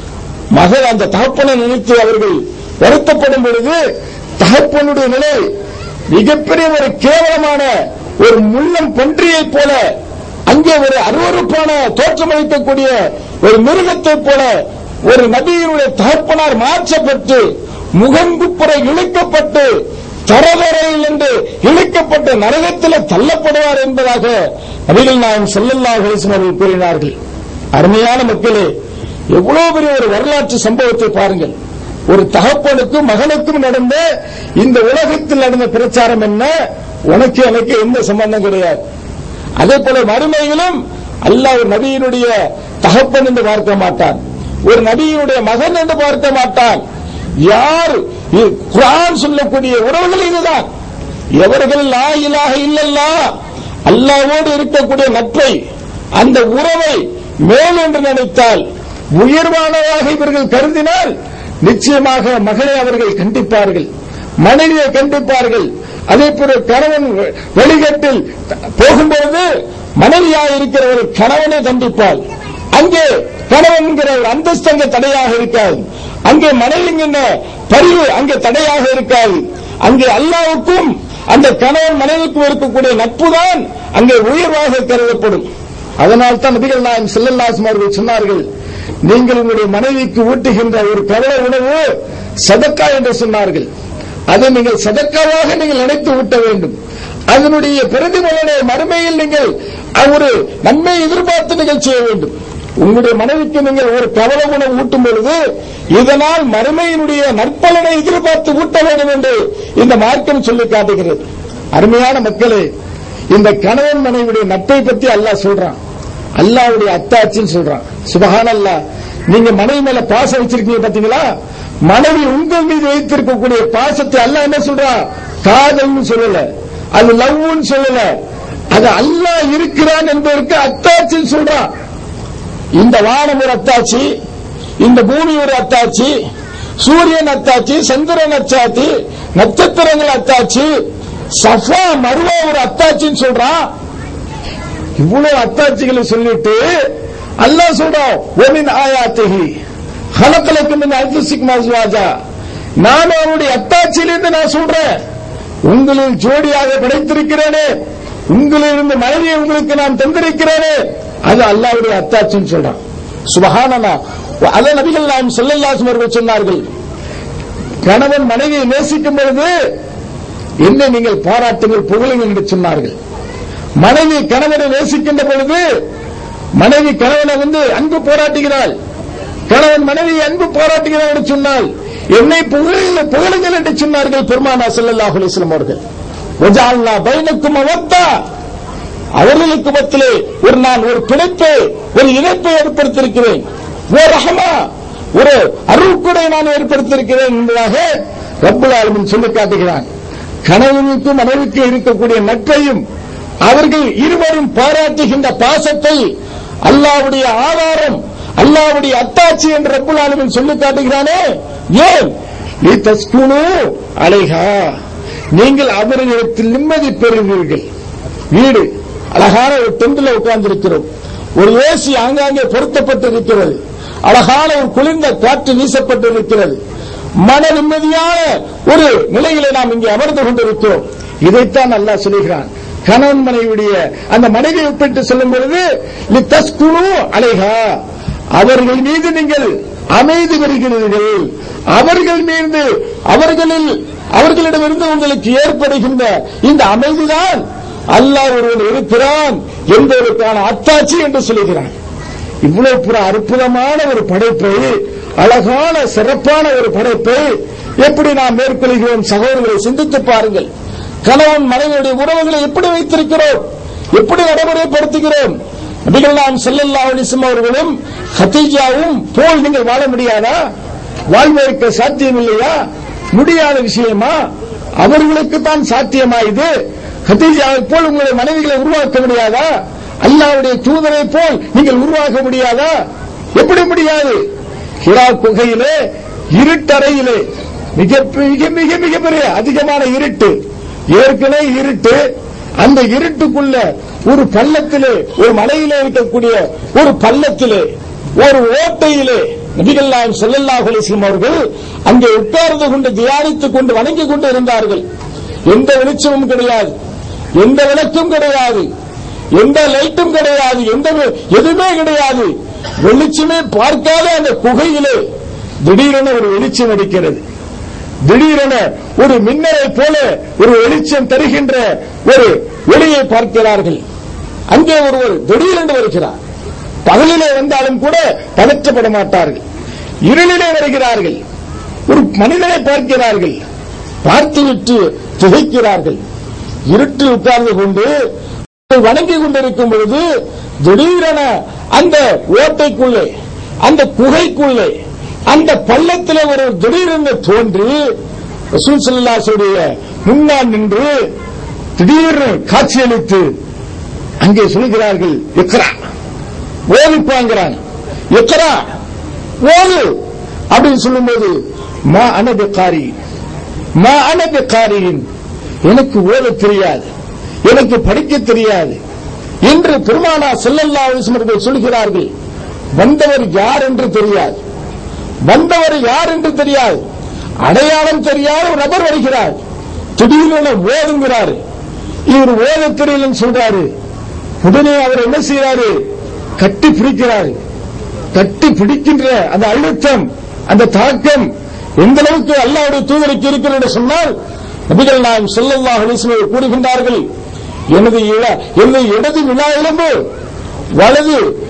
மகள் அந்த தகப்பனை நினைத்து அவர்கள் வருத்தப்படும் பொழுது தகப்பனுடைய நிலை மிகப்பெரிய ஒரு கேவலமான ஒரு முள்ளம் பன்றியைப் போல அங்கே ஒரு அருவறுப்பான தோற்றமளிக்கக்கூடிய ஒரு மிருகத்தைப் போல ஒரு நபியினுடைய தகப்பனார் மாற்றப்பட்டு முகங்குப்புற இழுக்கப்பட்டு தரதரையில் என்று இழுக்கப்பட்ட நரகத்தில் தள்ளப்படுவார் என்பதாக நபிகள் நாயகம் ஸல்லல்லாஹு அலைஹி வஸல்லம் அவர்கள் கூறினார்கள் அருமையான மக்களே எவ்வளவு பெரிய ஒரு வரலாற்று சம்பவத்தை பாருங்கள் ஒரு தகப்பனுக்கும் மகனுக்கும் நடந்த இந்த உலகத்தில் நடந்த பிரச்சாரம் என்ன உனக்கு எனக்கு எந்த சம்பந்தம் கிடையாது அதே போல மறுமையிலும் அல்லாஹ் ஒரு நபியினுடைய தகப்பன் என்று பார்க்க மாட்டான் ஒரு நபியினுடைய மகன் என்று பார்க்க மாட்டான் யார் இ- குர்ஆன் சொல்லக்கூடிய உறவுகள் இதுதான் எவர்கள் லா இலாஹ இல்லல்லா அல்லாஹ்வோடு இருக்கக்கூடிய நட்பை அந்த உறவை மேல் என்று நினைத்தால் உயர்வானதாக இவர்கள் கருதினால் நிச்சயமாக மகளை அவர்கள் கண்டிப்பார்கள் மனைவியை கண்டிப்பார்கள் அதே போல கணவன் வெளிகட்டில் போகும்போது மனைவியாக இருக்கிற ஒரு கணவனை கண்டிப்பாள் அங்கே கணவன் என்கிற ஒரு அந்தஸ்து அங்கே தடையாக இருக்காது அங்கே மனைவிங்கிற பரிவு அங்கே தடையாக இருக்காது அங்கே அல்லாவுக்கும் அந்த கணவன் மனைவிக்கும் இருக்கக்கூடிய நட்புதான் அங்கே உயர்வாக கருதப்படும் அதனால் தான் நபிகள் நாயகம் செல்லல்லாசம் அவர்கள் சொன்னார்கள் நீங்கள் உங்களுடைய மனைவிக்கு ஊட்டுகின்ற ஒரு கவல உணவு சதக்கா என்று சொன்னார்கள் அதை நீங்கள் சதக்காவாக நீங்கள் நினைத்து ஊட்ட வேண்டும் அதனுடைய பிரதிபலனை மறுமையில் நீங்கள் ஒரு நன்மை எதிர்பார்த்து நீங்கள் செய்ய வேண்டும் உங்களுடைய மனைவிக்கு நீங்கள் ஒரு கவல உணவு ஊட்டும் பொழுது இதனால் மறுமையினுடைய நற்பலனை எதிர்பார்த்து ஊட்ட வேண்டும் என்று இந்த மார்க்கம் சொல்லி காட்டுகிறது அருமையான மக்களே இந்த கணவன் மனைவியுடைய நட்பை பத்தி அல்லாஹ் சொல்றான் அல்லாவுடைய அத்தாட்சின்னு சொல்றான் சுபஹான் அல்லாஹ் நீங்க மனைவி மேல பாசம் வச்சிருக்கீங்க பாத்தீங்களா மனைவி உங்கள் மீது வைத்திருக்கக்கூடிய பாசத்தை அல்லாஹ் என்ன சொல்றான் காதல்னு சொல்லல அது லவ்னு சொல்லல அது அல்லாஹ் இருக்கிறான் என்பதற்கு அத்தாட்சின்னு சொல்றான் இந்த வானம் ஒரு அத்தாட்சி இந்த பூமி ஒரு அத்தாட்சி சூரியன் அத்தாட்சி சந்திரன் அத்தாட்சி நட்சத்திரங்கள் அத்தாட்சி சஃபா மருவா ஒரு அத்தாட்சின்னு சொல்றான் இவ்வளவு அத்தாட்சிகளை சொல்லிட்டு அல்லாஹ் சொல்றான் ஒமின் ஆயாத்திகி ஹலக்கலக்கு மின் அல்துசிக் மஸ்வாஜா நான் அவருடைய அத்தாட்சியிலிருந்து நான் சொல்றேன் உங்களில் ஜோடியாக படைத்திருக்கிறேனே உங்களிலிருந்து மனைவியை உங்களுக்கு நான் தந்திருக்கிறேனே அது அல்லாஹ்வுடைய அத்தாட்சின்னு சொல்றான் சுபஹானனா அத நபிகள் நாம் செல்லல்லாசும் அவர்கள் சொன்னார்கள் கணவன் மனைவியை நேசிக்கும் பொழுது என்ன நீங்கள் பாராட்டுங்கள் புகழுங்கள் என்று சொன்னார்கள் மனைவி கணவனை நேசிக்கின்ற பொழுது மனைவி கணவனை வந்து அன்பு போராட்டுகிறாள் கணவன் மனைவி அன்பு போராட்டுகிறார் என்று சொன்னால் என்னை புகழுங்கள் புகழுங்கள் என்று சொன்னார்கள் பெருமானா ஸல்லல்லாஹு அலைஹி வஸல்லம் அவர்கள் வஜஅல்னா பைனக்கும் அவத்தா அவர்களுக்கு மத்தியிலே ஒரு நான் ஒரு பிணைப்பை ஒரு இணைப்பை ஏற்படுத்தியிருக்கிறேன் ஒரு ரஹமா ஒரு அருள்கொடை நான் ஏற்படுத்தியிருக்கிறேன் என்பதாக ரப்புல் ஆலமின் சொல்லி காட்டுகிறான் கணவனுக்கும் மனைவிக்கும் இருக்கக்கூடிய நட்பையும் அவர்கள் இருவரும் பாராட்டுகின்ற பாசத்தை அல்லாவுடைய ஆதாரம் அல்லாவுடைய அத்தாட்சி என்று ரப்புல் ஆலமின் சொல்லி காட்டுகிறானே ஏன் நீ தஸ்குனு அலைஹா நீங்கள் அவர்களிடத்தில் நிம்மதி பெறுவீர்கள் வீடு அழகான ஒரு டெண்டில் உட்கார்ந்து இருக்கிறோம் ஒரு ஏசி ஆங்காங்கே பொருத்தப்பட்டு இருக்கிறது அழகான ஒரு குளிர்ந்த காற்று வீசப்பட்டு இருக்கிறது மன நிம்மதியான ஒரு நிலையிலே நாம் இங்கே அமர்ந்து கொண்டிருக்கிறோம் இதைத்தான் அல்லாஹ் சொல்லுகிறான் கணவன் மனைவியுடைய அந்த மனைவி ஒப்பிட்டு சொல்லும் பொழுது லித்தஸ்குனு அலைஹா அவர்கள் மீது நீங்கள் அமைதி பெறுகிறீர்கள் அவர்கள் மீது அவர்களில் அவர்களிடமிருந்து உங்களுக்கு ஏற்படுகின்ற இந்த அமைதிதான் அல்லாஹ் ஒருவன் இருக்கிறான் என்பதற்கான அத்தாட்சி என்று சொல்லுகிறான் இவ்வளவு புற அற்புதமான ஒரு படைப்பை அழகான சிறப்பான ஒரு படைப்பை எப்படி நாம் மேற்கொள்கிறோம் சகோதரர்களை சிந்தித்து பாருங்கள் கணவன் மனைவியுடைய உறவுகளை எப்படி வைத்திருக்கிறோம் எப்படி நடைமுறைப்படுத்துகிறோம் நபிகள் நாம் செல்லல்லா அலிசம் அவர்களும் ஹத்தீஜாவும் போல் நீங்கள் வாழ முடியாதா வாழ்வதற்கு சாத்தியம் இல்லையா முடியாத விஷயமா அவர்களுக்கு தான் சாத்தியமா இது ஹத்தீஜாவை போல் உங்களுடைய மனைவிகளை உருவாக்க முடியாதா அல்லாவுடைய தூதரை போல் நீங்கள் உருவாக்க முடியாதா எப்படி முடியாது ஹிரா குகையிலே இருட்டறையிலே மிக மிக மிக மிக பெரிய அதிகமான இருட்டு ஏற்கனவே இருட்டு அந்த இருட்டுக்குள்ள ஒரு பள்ளத்திலே ஒரு மலையிலே இருக்கக்கூடிய ஒரு பள்ளத்திலே ஒரு ஓட்டையிலே நபிகள் நாயம் ஸல்லல்லாஹு அலைஹி வஸல்லம் அவர்கள் அங்கே உட்கார்ந்து கொண்டு தியானித்துக் கொண்டு வணங்கிக் கொண்டு இருந்தார்கள் எந்த வெளிச்சமும் கிடையாது எந்த விளக்கும் கிடையாது எந்த லைட்டும் கிடையாது எந்த வெ- எதுவுமே கிடையாது வெளிச்சமே பார்க்காத அந்த குகையிலே திடீரென ஒரு வெளிச்சம் அடிக்கிறது திடீரென ஒரு மின்னலை போல ஒரு வெளிச்சம் தருகின்ற ஒரு ஒளியை பார்க்கிறார்கள் அங்கே ஒருவர் திடீரென்று வருகிறார் பகலிலே வந்தாலும் கூட பதற்றப்பட மாட்டார்கள் இருளிலே வருகிறார்கள் ஒரு மனிதனை பார்க்கிறார்கள் பார்த்துவிட்டு திகைக்கிறார்கள் இருட்டில் உட்கார்ந்து கொண்டு வணங்கி கொண்டிருக்கும் பொழுது திடீரென அந்த ஓட்டைக்குள்ளே அந்த குகைக்குள்ளே அந்த பள்ளத்திலே ஒரு திடீரென தோன்றி ரசூல் ஸல்லல்லாஹுடைய முன்னால் நின்று திடீர்னு காட்சியளித்து அங்கே சொல்கிறார்கள் இக்ரா ஓதிப்பாங்கிறான் இக்ரா ஓது அப்படின்னு சொல்லும்போது மா அனபிகாரி மா அனபிகாரியின் எனக்கு ஓத தெரியாது எனக்கு படிக்க தெரியாது என்று பெருமானா செல்லல்லா அவர்கள் சொல்கிறார்கள் வந்தவர் யார் என்று தெரியாது வந்தவர் யார் என்று தெரியாது அடையாளம் தெரியாத ஒரு நபர் வருகிறார் திடீரென ஓதுங்கிறார் இவர் ஓத தெரியலன்னு சொல்றாரு உடனே அவர் என்ன செய்யறாரு கட்டி பிடிக்கிறாரு கட்டி பிடிக்கின்ற அந்த அழுத்தம் அந்த தாக்கம் எந்த அளவுக்கு அல்லாவுடைய தூதருக்கு இருக்கிறது என்று சொன்னால் நபிகள் நாயம் ஸல்லல்லாஹு அலைஹி வஸல்லம் கூறுகின்றார்கள் எனது இள- எனது இடது விழா எலும்பு வலது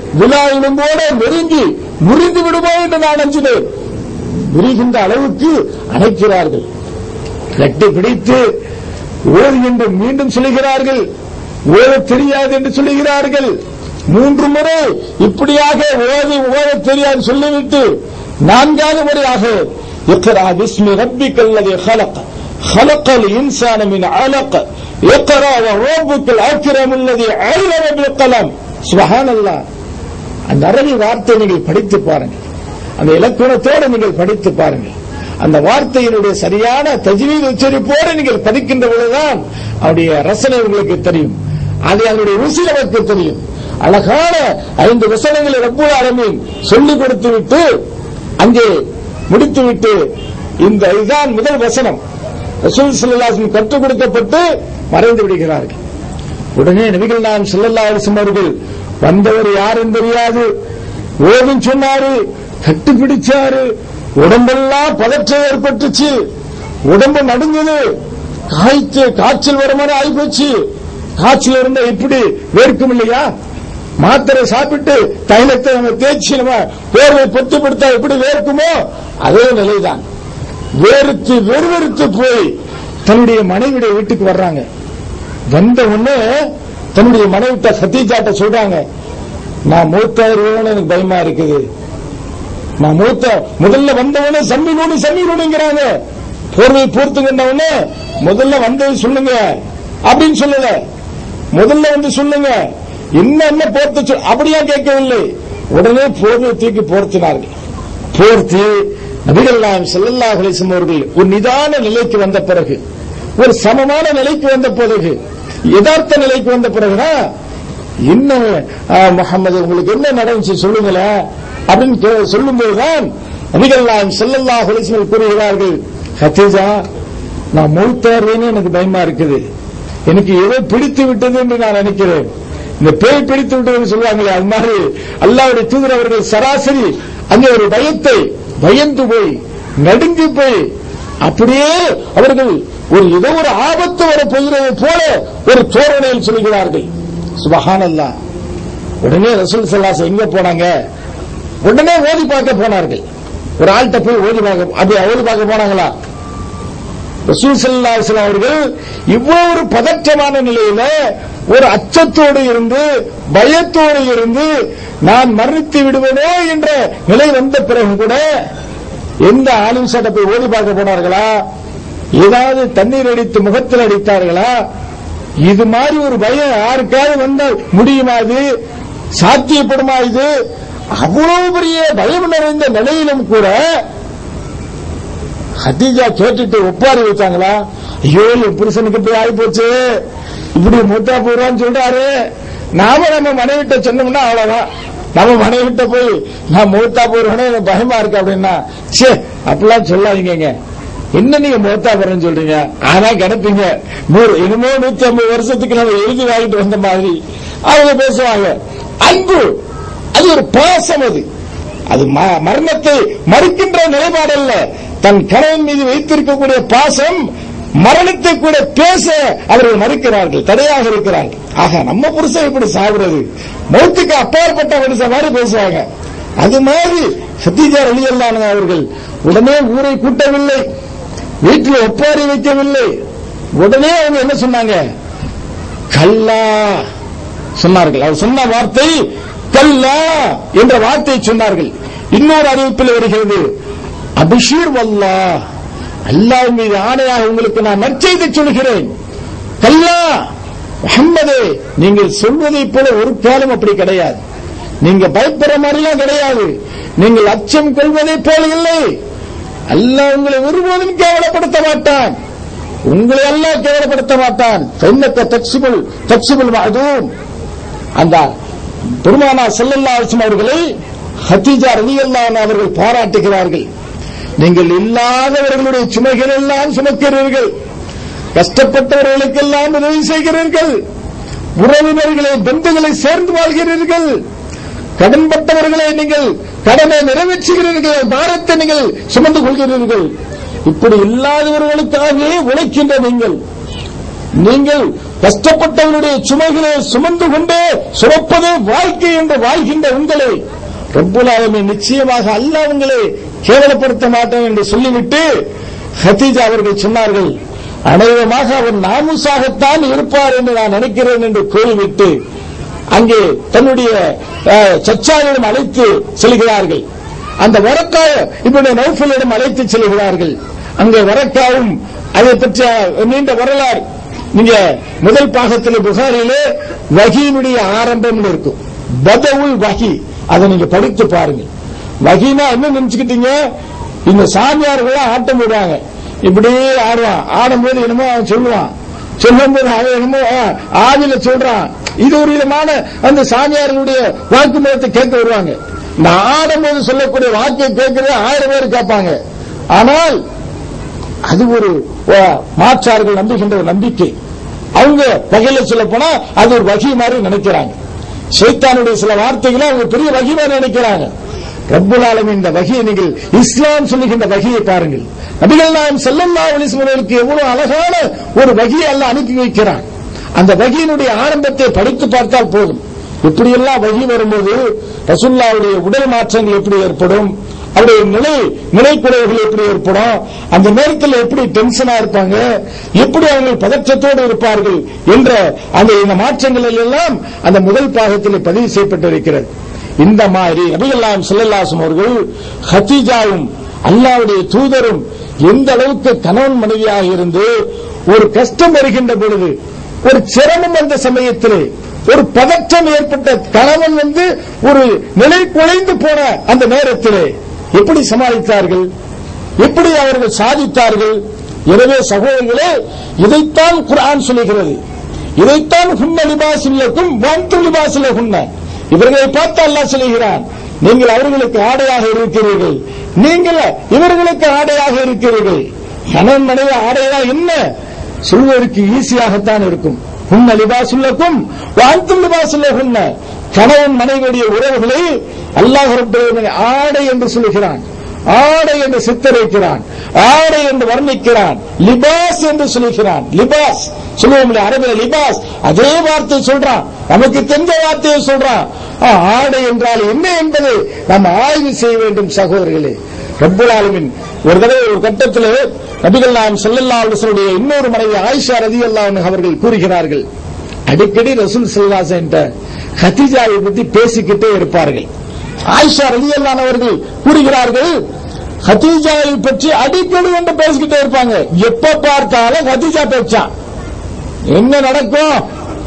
விழா எலும்போட நெருங்கி முறிந்து விடுமோ என்று நான் அஞ்சினேன் முறிகின்ற அளவுக்கு அணைக்கிறார்கள் கட்டி பிடித்து ஓது என்று மீண்டும் சொல்லுகிறார்கள் ஓத தெரியாது என்று சொல்லுகிறார்கள் மூன்று முறை இப்படியாக ஓதி ஓத தெரியாது சொல்லிவிட்டு நான்காவது முறையாக اقرأ باسم ربك الذي خلق خلق الإنسان من علق اقرأ وربك الأكرم الذي علم بالقلم سبحان الله அந்த அரபி வார்த்தை நீங்கள் படித்து பாருங்கள் அந்த இலக்கணத்தோடு நீங்கள் படித்து பாருங்கள் அந்த வார்த்தையினுடைய சரியான தஜ்வீத் உச்சரிப்போடு நீங்கள் படிக்கின்ற பொழுதுதான் அவருடைய ரசனை உங்களுக்கு தெரியும் அது அதனுடைய ருசி நமக்கு தெரியும் அழகான ஐந்து வசனங்களை ரப்பூல் ஆலமீன் சொல்லிக் கொடுத்து விட்டு அங்கே முடித்துவிட்டு இந்த இதுதான் முதல் வசனம் ரசூல் ஸல்லல்லாஹு கற்றுக் கொடுக்கப்பட்டு மறைந்து விடுகிறார்கள் உடனே நபிகள் நாம் ஸல்லல்லாஹு அலைஹி வஸல்லம் அவர்கள் வந்தவர் யாரும் தெரியாது ஓதும் சொன்னாரு கட்டுப்பிடிச்சாரு உடம்பெல்லாம் பதற்றம் ஏற்பட்டுச்சு உடம்பு நடுங்குது காய்ச்சு காய்ச்சல் வர மாதிரி ஆயிப்போச்சு காய்ச்சல் இருந்தா இப்படி வேர்க்கும் இல்லையா மாத்திரை சாப்பிட்டு தைலத்தை நம்ம தேய்ச்சி நம்ம போர்வை பொத்து படுத்தா எப்படி வேர்க்குமோ அதே நிலைதான் வேறுத்து வெறுவெறுத்து போய் தன்னுடைய மனைவியுடைய வீட்டுக்கு வர்றாங்க வந்த உடனே தன்னுடைய மனைவிட்ட சத்தீஜாட்ட சொல்றாங்க நான் மூத்தவர்களோட எனக்கு பயமா இருக்குது நான் மூத்த முதல்ல வந்தவனே சம்மி நூடு சம்மி நூடுங்கிறாங்க போர்வை போர்த்துக்கின்ற உடனே முதல்ல வந்தது சொல்லுங்க அப்படின்னு சொல்லல முதல்ல வந்து சொல்லுங்க என்ன என்ன போர்த்து சொல் அப்படியா கேட்கவில்லை உடனே போர்வை தூக்கி போர்த்தினார்கள் போர்த்தி நபிகள் நாயம் ஸல்லல்லாஹு அலைஹி வஸல்லம் அவர்கள் ஒரு நிதான நிலைக்கு வந்த பிறகு ஒரு சமமான நிலைக்கு வந்த பிறகு யதார்த்த நிலைக்கு வந்த பிறகுதான் என்ன ஆ, முகமது உங்களுக்கு என்ன நடந்துச்சு சொல்லுங்களேன் அப்படின்னு கே- சொல்லும்போதுதான் நபிகள் நாயம் ஸல்லல்லாஹு அலைஹி வஸல்லம் கூறுகிறார்கள் ஹதீஜா நான் மௌத்தாருவேன்னு எனக்கு பயமா இருக்குது எனக்கு ஏதோ பிடித்து விட்டது என்று நான் நினைக்கிறேன் இந்த பேய் பிடித்து விட்டதுன்னு சொல்லுவாங்களே அது மாதிரி அல்லாவுடைய தூதர் அவர்கள் சராசரி அங்கே ஒரு பயத்தை பயந்து போய் நடுங்கி போய் அப்படியே அவர்கள் ஒரு ஏதோ ஒரு ஆபத்து வர போகிறது போல ஒரு தோரணையில் சொல்கிறார்கள் சுபஹானல்லாஹ் உடனே ரசூல் சல்லாஸ் எங்க போனாங்க உடனே ஓதி பார்க்க போனார்கள் ஒரு ஆள்கிட்ட போய் ஓதி பார்க்க அப்படி ஓதி பார்க்க போனாங்களா ரசூல் ஸல்லல்லாஹு அலைஹி வஸல்லம் அவர்கள் இவ்வளவு ஒரு பதற்றமான நிலையில ஒரு அச்சத்தோடு இருந்து பயத்தோடு இருந்து நான் மரணித்து விடுவேனோ என்ற நிலை வந்த பிறகு கூட எந்த ஆளும் சட்டை போய் ஓடி பார்க்க போனார்களா ஏதாவது தண்ணீர் அடித்து முகத்தில் அடித்தார்களா இது மாதிரி ஒரு பயம் யாருக்காவது வந்தால் முடியுமா இது சாத்தியப்படுமா இது அவ்வளவு பெரிய பயம் நிறைந்த நிலையிலும் கூட ஹதீஜா கேட்டுட்டு ஒப்பாரி வச்சாங்களா ஐயோ என் புருஷனுக்கு இப்படி ஆகி போச்சு இப்படி மூத்தா போறான்னு சொல்றாரு நாம நம்ம மனைவிட்ட சொன்னோம்னா அவ்வளவுதான் நம்ம மனைவிட்ட போய் நான் மூத்தா போறேன்னு எனக்கு பயமா இருக்கு அப்படின்னா சே அப்படிலாம் சொல்லாதீங்க என்ன நீங்க மூத்தா போறேன்னு சொல்றீங்க ஆனா கிடப்பீங்க நூறு இனிமே நூத்தி ஐம்பது வருஷத்துக்கு நம்ம எழுதி வாங்கிட்டு வந்த மாதிரி அவங்க பேசுவாங்க அன்பு அது ஒரு பாசம் அது அது ம- மரணத்தை மறுக்கின்ற நிலைப்பாடு அல்ல தன் கணவன் மீது வைத்திருக்கக்கூடிய பாசம் மரணத்தை கூட பேச அவர்கள் மறுக்கிறார்கள் தடையாக இருக்கிறார்கள் ஆக நம்ம புருஷன் இப்படி சாகுறது மௌத்துக்கு அப்பாற்பட்ட மனுஷன் மாதிரி பேசுவாங்க அது மாதிரி சத்யஜா அலியல்லான அவர்கள் உடனே ஊரை கூட்டவில்லை வீட்டில் ஒப்பாரி வைக்கவில்லை உடனே அவங்க என்ன சொன்னாங்க கல்லா சொன்னார்கள் அவர் சொன்ன வார்த்தை கல்லா என்ற வார்த்தையை சொன்னார்கள் இன்னொரு அறிவிப்பில் வருகிறது அபிஷீர் வல்லா அல்லாஹ் மீது ஆணையாக உங்களுக்கு நான் நற்செய்தி சொல்கிறேன் கல்லா முஹம்மதே நீங்கள் சொல்வதைப் போல ஒரு காலம் அப்படி கிடையாது நீங்க பயப்படுற மாதிரிலாம் கிடையாது நீங்கள் அச்சம் கொள்வதைப் போல இல்லை அல்லாஹ் உங்களை ஒருபோதும் கேவலப்படுத்த மாட்டான் உங்களை அல்லாஹ் கேவலப்படுத்த மாட்டான் பெண்ணக்க தக்சிபுல் தக்சிபுல் அதுவும் அந்த பெருமானா ஸல்லல்லாஹு அலைஹி வஸல்லம் அவர்களை ஹதீஜா ரலியல்லாஹு அன்ஹா அவர்கள் பாராட்டுகிறார்கள் நீங்கள் இல்லாதவர்களுடைய சுமைகள் எல்லாம் சுமக்கிறீர்கள் கஷ்டப்பட்டவர்களுக்கெல்லாம் உதவி செய்கிறீர்கள் உறவினர்களை பந்துகளை சேர்ந்து வாழ்கிறீர்கள் கடன்பட்டவர்களை நீங்கள் கடனை நிறைவேற்றுகிறீர்கள் பாரத்தை நீங்கள் சுமந்து கொள்கிறீர்கள் இப்படி இல்லாதவர்களுக்காகவே உழைக்கின்ற நீங்கள் நீங்கள் கஷ்டப்பட்டவனுடைய சுமைகளை சுமந்து கொண்டே சுமப்பதே வாழ்க்கை என்று வாழ்கின்ற உங்களை ரப்புல் ஆலமீன் நிச்சயமாக அல்லாஹ் உங்களை கேவலப்படுத்த மாட்டேன் என்று சொல்லிவிட்டு ஹதீஜா அவர்கள் சொன்னார்கள் அநேகமாக அவர் நாமுசாகத்தான் இருப்பார் என்று நான் நினைக்கிறேன் என்று கூறிவிட்டு அங்கே தன்னுடைய அஹ், சச்சாவிடம் அழைத்து செல்கிறார்கள் அந்த வரக்காய இப்படி நௌஃபலிடம் அழைத்து செல்கிறார்கள் அங்கே வரக்காவும் அதை பற்றிய நீண்ட வரலாறு நீங்க முதல் பாகத்தில் புகாரிலே வகியினுடைய ஆரம்பம் இருக்கும் பதவுல் வகி அதை நீங்க படித்து பாருங்க வகினா என்ன நினைச்சுக்கிட்டீங்க இந்த சாமியார்கள் ஆட்டம் போடுவாங்க இப்படியே ஆடுவான் ஆடும்போது என்னமோ அவன் சொல்லுவான் சொல்லும்போது அவன் என்னமோ ஆ, ஆவில சொல்றான் இது ஒரு விதமான அந்த சாமியார்களுடைய வாக்குமூலத்தை கேட்க வருவாங்க நான் ஆடும்போது சொல்லக்கூடிய வாக்கை கேட்கறது ஆயிரம் பேர் கேட்பாங்க ஆனால் அது ஒரு ஆ, மாற்றார்கள் நம்புகின்ற ஒரு நம்பிக்கை அவங்க வகையில சொல்ல போனா அது ஒரு வகை மாதிரி நினைக்கிறாங்க சைத்தானுடைய சில வார்த்தைகளை அவங்க பெரிய வகை மாதிரி நினைக்கிறாங்க ரப்புல் ஆலமீன் இந்த வகையை நீங்கள் இஸ்லாம் சொல்லுகின்ற வகையை பாருங்கள் நபிகள் நாயம் செல்லல்லா அலிஸ்மர்களுக்கு எவ்வளவு அழகான ஒரு வகையை அல்ல அனுப்பி வைக்கிறான் அந்த வகையினுடைய ஆரம்பத்தை படித்து பார்த்தால் போதும் இப்படியெல்லாம் வகி வரும்போது ரசுல்லாவுடைய உடல் மாற்றங்கள் எப்படி ஏற்படும் அவருடைய நிலை நிலைக்குறைவுகள் எப்படி ஏற்படும் அந்த நேரத்தில் எப்படி டென்ஷனா இருப்பாங்க எப்படி அவங்க பதற்றத்தோடு இருப்பார்கள் என்ற அந்த இந்த மாற்றங்கள் எல்லாம் அந்த முதல் பாகத்தில் பதிவு செய்யப்பட்டிருக்கிறது இந்த மாதிரி நபிகள்லாம் செல்லல்லாசம் அவர்கள் ஹத்தீஜாவும் அல்லாவுடைய தூதரும் எந்த அளவுக்கு கணவன் மனைவியாக இருந்து ஒரு கஷ்டம் வருகின்ற பொழுது ஒரு சிரமம் வந்த சமயத்திலே ஒரு பதற்றம் ஏற்பட்ட கணவன் வந்து ஒரு நிலை குலைந்து போன அந்த நேரத்திலே எப்படி சமாளித்தார்கள் எப்படி அவர்கள் சாதித்தார்கள் எனவே சகோதரர்களே இதைத்தான் குர்ஆன் சொல்லுகிறது இதைத்தான் ஹுன்ன லிபாசில்லக்கும் வந்து லிபாசில ஹுன்ன இவர்களை பார்த்து அல்லாஹ் சொல்லுகிறான் நீங்கள் அவர்களுக்கு ஆடையாக இருக்கிறீர்கள் நீங்கள் இவர்களுக்கு ஆடையாக இருக்கிறீர்கள் கணவன் மனைவி ஆடையா என்ன சொல்வதற்கு ஈஸியாகத்தான் இருக்கும் ஹுன்ன லிபாசுல்லக்கும் வாழ்த்தும் லிபாசுல்ல ஹுன்ன கணவன் மனைவியுடைய உறவுகளை அல்லாஹ் ரப்பல் ஆலமீன் ஆடை என்று சொல்லுகிறான் ஆடை என்று சித்தரிக்கிறான் ஆடை என்று வர்ணிக்கிறான் லிபாஸ் என்று சொல்லுகிறான் லிபாஸ் சொல்லுவோம் அரபில லிபாஸ் அதே வார்த்தை சொல்றான் நமக்கு தெரிஞ்ச வார்த்தையை சொல்றான் ஆ, ஆடை என்றால் என்ன என்பதை நாம் ஆய்வு செய்ய வேண்டும் சகோதரர்களே ரப்புல் ஆலமீன் ஒரு தடவை ஒரு கட்டத்தில் நபிகள் நாம் ஸல்லல்லாஹு அலைஹி வஸல்லுடைய இன்னொரு மனைவி ஆயிஷா ரலியல்லாஹு அன்ஹா அவர்கள் கூறுகிறார்கள் அடிக்கடி ரசூல் ஸல்லல்லாஹு அலைஹி வஸல்லம் ஹதீஜாவை பற்றி பேசிக்கிட்டே இருப்பார்கள் ஆயிஷா ரலியல்லாஹு அவர்கள் கூறுகிறார்கள் ஹதீஜாவை பற்றி அடிக்கடி என்று பேசிக்கிட்டே இருப்பாங்க எப்ப பார்த்தாலும் ஹதீஜா பேச்சான் என்ன நடக்கும்